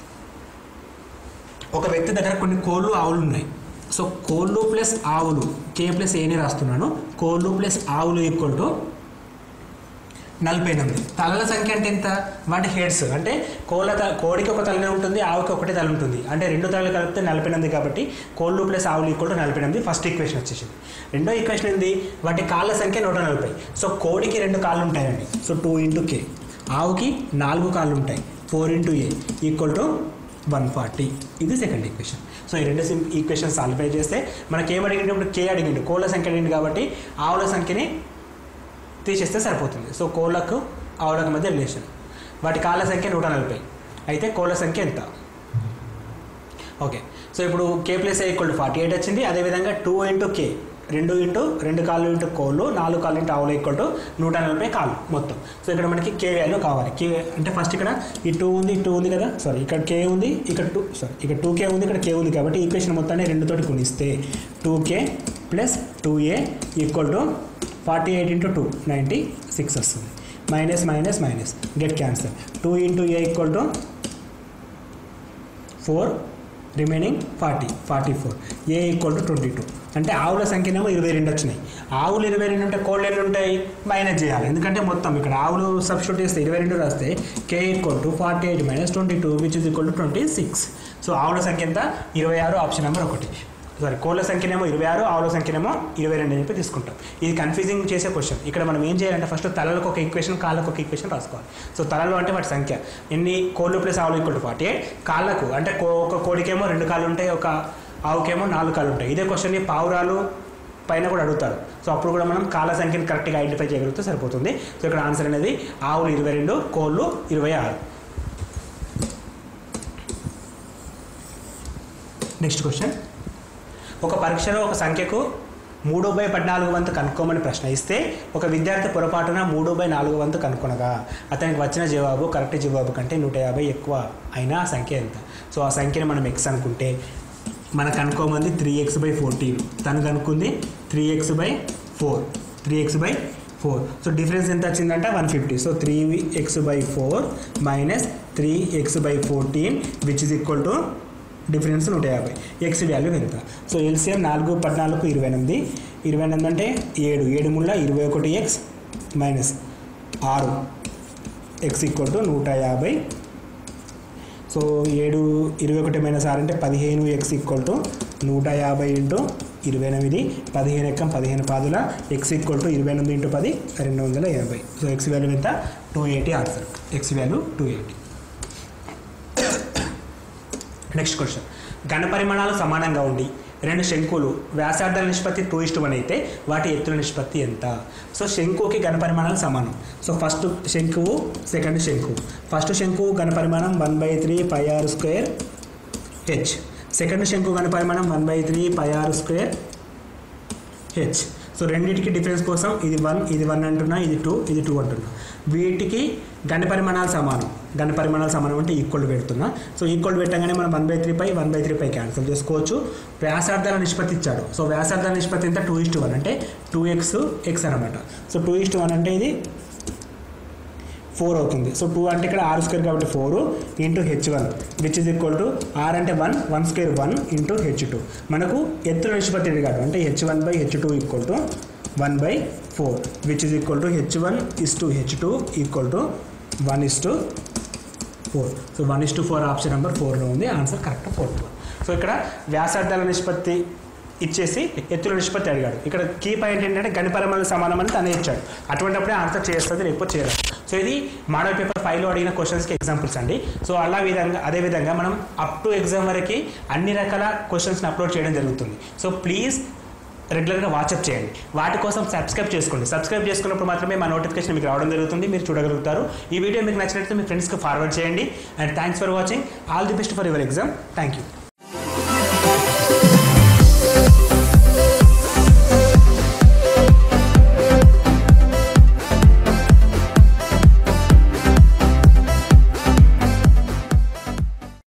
ఒక వ్యక్తి దగ్గర కొన్ని కోళ్ళు ఆవులు ఉన్నాయి సో కోళ్ళు ప్లస్ ఆవులు కే ప్లస్ ఏని రాస్తున్నాను కోళ్ళు ప్లస్ ఆవులు ఈక్వల్ టు నలభై ఎనిమిది తలల సంఖ్య అంటే ఎంత వాటి హెడ్స్ అంటే కోళ్ళ త కోడికి ఒక తలనే ఉంటుంది ఆవుకి ఒకటే తల ఉంటుంది అంటే రెండు తలలు కలిపితే నలభై ఎనిమిది కాబట్టి కోళ్ళు ప్లస్ ఆవులు ఈక్వల్ టు నలభై ఎనిమిది ఫస్ట్ ఈక్వేషన్ వచ్చేసింది రెండో ఈక్వేషన్ ఏంది వాటి కాళ్ళ సంఖ్య నూట నలభై సో కోడికి రెండు కాళ్ళు ఉంటాయండి సో టూ ఇంటూ కే ఆవుకి నాలుగు కాళ్ళు ఉంటాయి four into A equal to one forty ఇది సెకండ్ ఈక్వేషన్ సో ఈ రెండు సింప్ ఈక్వేషన్ సాల్వ్ చేస్తే మనకి ఏం అడిగిండు ఇప్పుడు కే అడిగిండు కోళ్ళ సంఖ్య అడిగిండు కాబట్టి ఆవుల సంఖ్యని తీసేస్తే సరిపోతుంది సో కోళ్ళకు ఆవులకు మధ్య రిలేషన్ వాటి కాళ్ళ సంఖ్య నూట నలభై అయితే కోళ్ళ సంఖ్య ఎంత ఓకే సో ఇప్పుడు K plus A equal to forty eight వచ్చింది అదేవిధంగా టూ ఇంటూ కే రెండు ఇంటూ రెండు కాళ్ళు ఇంటూ కోళ్ళు నాలుగు కాళ్ళు ఇంటూ ఆవులు ఈక్వల్ టు నూట నలభై కాళ్ళు మొత్తం సో ఇక్కడ మనకి కే వాల్యూ కావాలి కే అంటే ఫస్ట్ ఇక్కడ ఈ టూ ఉంది టూ ఉంది కదా సారీ ఇక్కడ కే ఉంది ఇక్కడ టూ సారీ ఇక్కడ టూ కే ఉంది ఇక్కడ కే ఉంది కాబట్టి ఈక్వేషన్ మొత్తాన్ని రెండుతోటి గుణిస్తే two K plus two A equal to forty eight into two ninety six వస్తుంది minus minus minus get cancel two into A equal to four remaining forty forty four A equal to twenty two అంటే ఆవుల సంఖ్యనేమో ఇరవై రెండు వచ్చినాయి ఆవులు ఇరవై రెండు ఉంటే కోళ్ళు ఎన్ని ఉంటాయి మైనస్ చేయాలి ఎందుకంటే మొత్తం ఇక్కడ ఆవులు సబ్స్టిట్యూట్ చేస్తే ఇరవై రెండు రాస్తే K equal to forty eight minus twenty two which is equal to twenty six so ఆవుల సంఖ్య ఎంత ఇరవై ఆరు ఆప్షన్ నెంబర్ ఒకటి సారీ కోళ్ళ సంఖ్యనేమో ఇరవై ఆరు ఆవుల సంఖ్యనేమో ఇరవై రెండు అని చెప్పి తీసుకుంటాం ఇది కన్ఫ్యూజింగ్ చేసే క్వశ్చన్ ఇక్కడ మనం ఏం చేయాలంటే ఫస్ట్ తలలకు ఒక ఈక్వేషన్ కాళ్ళకు ఒక ఈక్వేషన్ రాసుకోవాలి సో తలలు అంటే వాటి సంఖ్య ఎన్ని కోళ్ళు ప్లస్ ఆవులు ఈక్వల్ టు ఫార్టీ ఎయిట్ కాళ్ళకు అంటే కో ఒక కోడికేమో రెండు కాళ్ళు ఉంటాయి ఒక ఆవుకేమో నాలుగు కాళ్ళు ఉంటాయి ఇదే క్వశ్చన్ని పావురాలు పైన కూడా అడుగుతారు సో అప్పుడు కూడా మనం కాళ్ళ సంఖ్యను కరెక్ట్గా ఐడెంటిఫై చేయగలిగితే సరిపోతుంది సో ఇక్కడ ఆన్సర్ అనేది ఆవులు ఇరవై రెండు కోళ్ళు ఇరవై ఆరు నెక్స్ట్ క్వశ్చన్ ఒక పరీక్షలో ఒక సంఖ్యకు మూడు బై పద్నాలుగు వంతు కనుక్కోమని ప్రశ్న ఇస్తే ఒక విద్యార్థి పొరపాటున మూడు బై నాలుగు వంతు కనుక్కొనగా అతనికి వచ్చిన జవాబు కరెక్ట్ జవాబు కంటే నూట యాభై ఎక్కువ అయినా ఆ సంఖ్య ఎంత సో ఆ సంఖ్యను మనం ఎక్స్ అనుకుంటే మనకు అనుకోమంది త్రీ ఎక్స్ బై ఫోర్టీన్ తను కనుక్కుంది three X by four three X by four so difference ఎంత వచ్చిందంటే one fifty so three X by four minus three X by fourteen which is equal to difference నూట యాభై X value ఎంత so LCM నాలుగు పద్నాలుగు ఇరవై ఎనిమిది ఇరవై ఎనిమిది అంటే ఏడు ఏడు ముళ్ళ ఇరవై ఒకటి ఎక్స్ మైనస్ ఆరు ఎక్స్ ఈక్వల్ టు నూట యాభై సో ఏడు ఇరవై ఒకటి మైనస్ ఆరు అంటే పదిహేను ఎక్స్ ఈక్వల్ టు నూట యాభై ఇంటూ ఇరవై ఎనిమిది పదిహేను ఎక్కం పదిహేను పాదుల ఎక్స్ ఈక్వల్ టు ఇరవై ఎనిమిది ఇంటూ పది రెండు వందల యాభై సో ఎక్స్ వాల్యూ ఎంత two eighty answer X value two eighty next question ఘన పరిమాణాలు సమానంగా ఉండి రెండు శంకులు వ్యాసార్థాల నిష్పత్తి టూ ఇస్టు వన్ అయితే వాటి ఎత్తుల నిష్పత్తి ఎంత సో శంకుకి ఘన పరిమాణాలు సమానం సో ఫస్ట్ శంకువు సెకండ్ శంకువు ఫస్ట్ శంకువు ఘన పరిమాణం one by three pi are square H second శంకు ఘన పరిమాణం one by three pi are square H so రెండింటికి డిఫరెన్స్ కోసం ఇది వన్ ఇది వన్ అంటున్నా ఇది టూ ఇది టూ అంటున్నా వీటికి ఘన పరిమాణాలు సమానం ఘన పరిమాణాలు సమానం అంటే ఈక్వల్ పెడుతున్నా సో ఈక్వల్ పెట్టగానే మనం one by three pi one by three pi cancel చేసుకోవచ్చు వ్యాసార్థాల నిష్పత్తి ఇచ్చాడు సో వ్యాసార్థాల నిష్పత్తి ఎంత టూ ఇస్ట్ వన్ అంటే టూ ఎక్స్ ఎక్స్ అనమాట సో టూ ఇస్ట్ వన్ అంటే ఇది ఫోర్ అవుతుంది సో టూ అంటే ఇక్కడ ఆర్ స్క్వేర్ కాబట్టి four into H one which is equal to R అంటే one one square one into H two మనకు ఎత్తుల నిష్పత్తి అడిగాడు అంటే H one by H two equal to one by four which is equal to H one is to H two equal to one is to four so one is to four option number ఫోర్లో ఉంది answer correct four so ఇక్కడ వ్యాసార్థాల నిష్పత్తి ఇచ్చేసి ఎత్తుల నిష్పత్తి అడిగాడు ఇక్కడ key point ఏంటంటే గణపరమైన సమానం అని తనే ఇచ్చాడు అటువంటిప్పుడే ఆన్సర్ చేస్తుంది లేకపోతే చేయదు సో ఇది మోడల్ పేపర్ ఫైవ్లో అడిగిన క్వశ్చన్స్కి ఎగ్జాంపుల్స్ అండి సో అలా విధంగా అదే విధంగా మనం అప్ టు ఎగ్జామ్ వరకు అన్ని రకాల క్వశ్చన్స్ని అప్లోడ్ చేయడం జరుగుతుంది సో ప్లీజ్ రెగ్యులర్గా వాట్సాప్ చేయండి వాటి కోసం సబ్స్క్రైబ్ చేసుకోండి సబ్స్క్రైబ్ చేసుకున్నప్పుడు మాత్రమే మా నోటిఫికేషన్ మీకు రావడం జరుగుతుంది మీరు చూడగలుగుతారు ఈ వీడియో మీకు నచ్చినట్లయితే మీ ఫ్రెండ్స్కి ఫార్వర్డ్ చేయండి and thanks for watching all the best for your exam thank you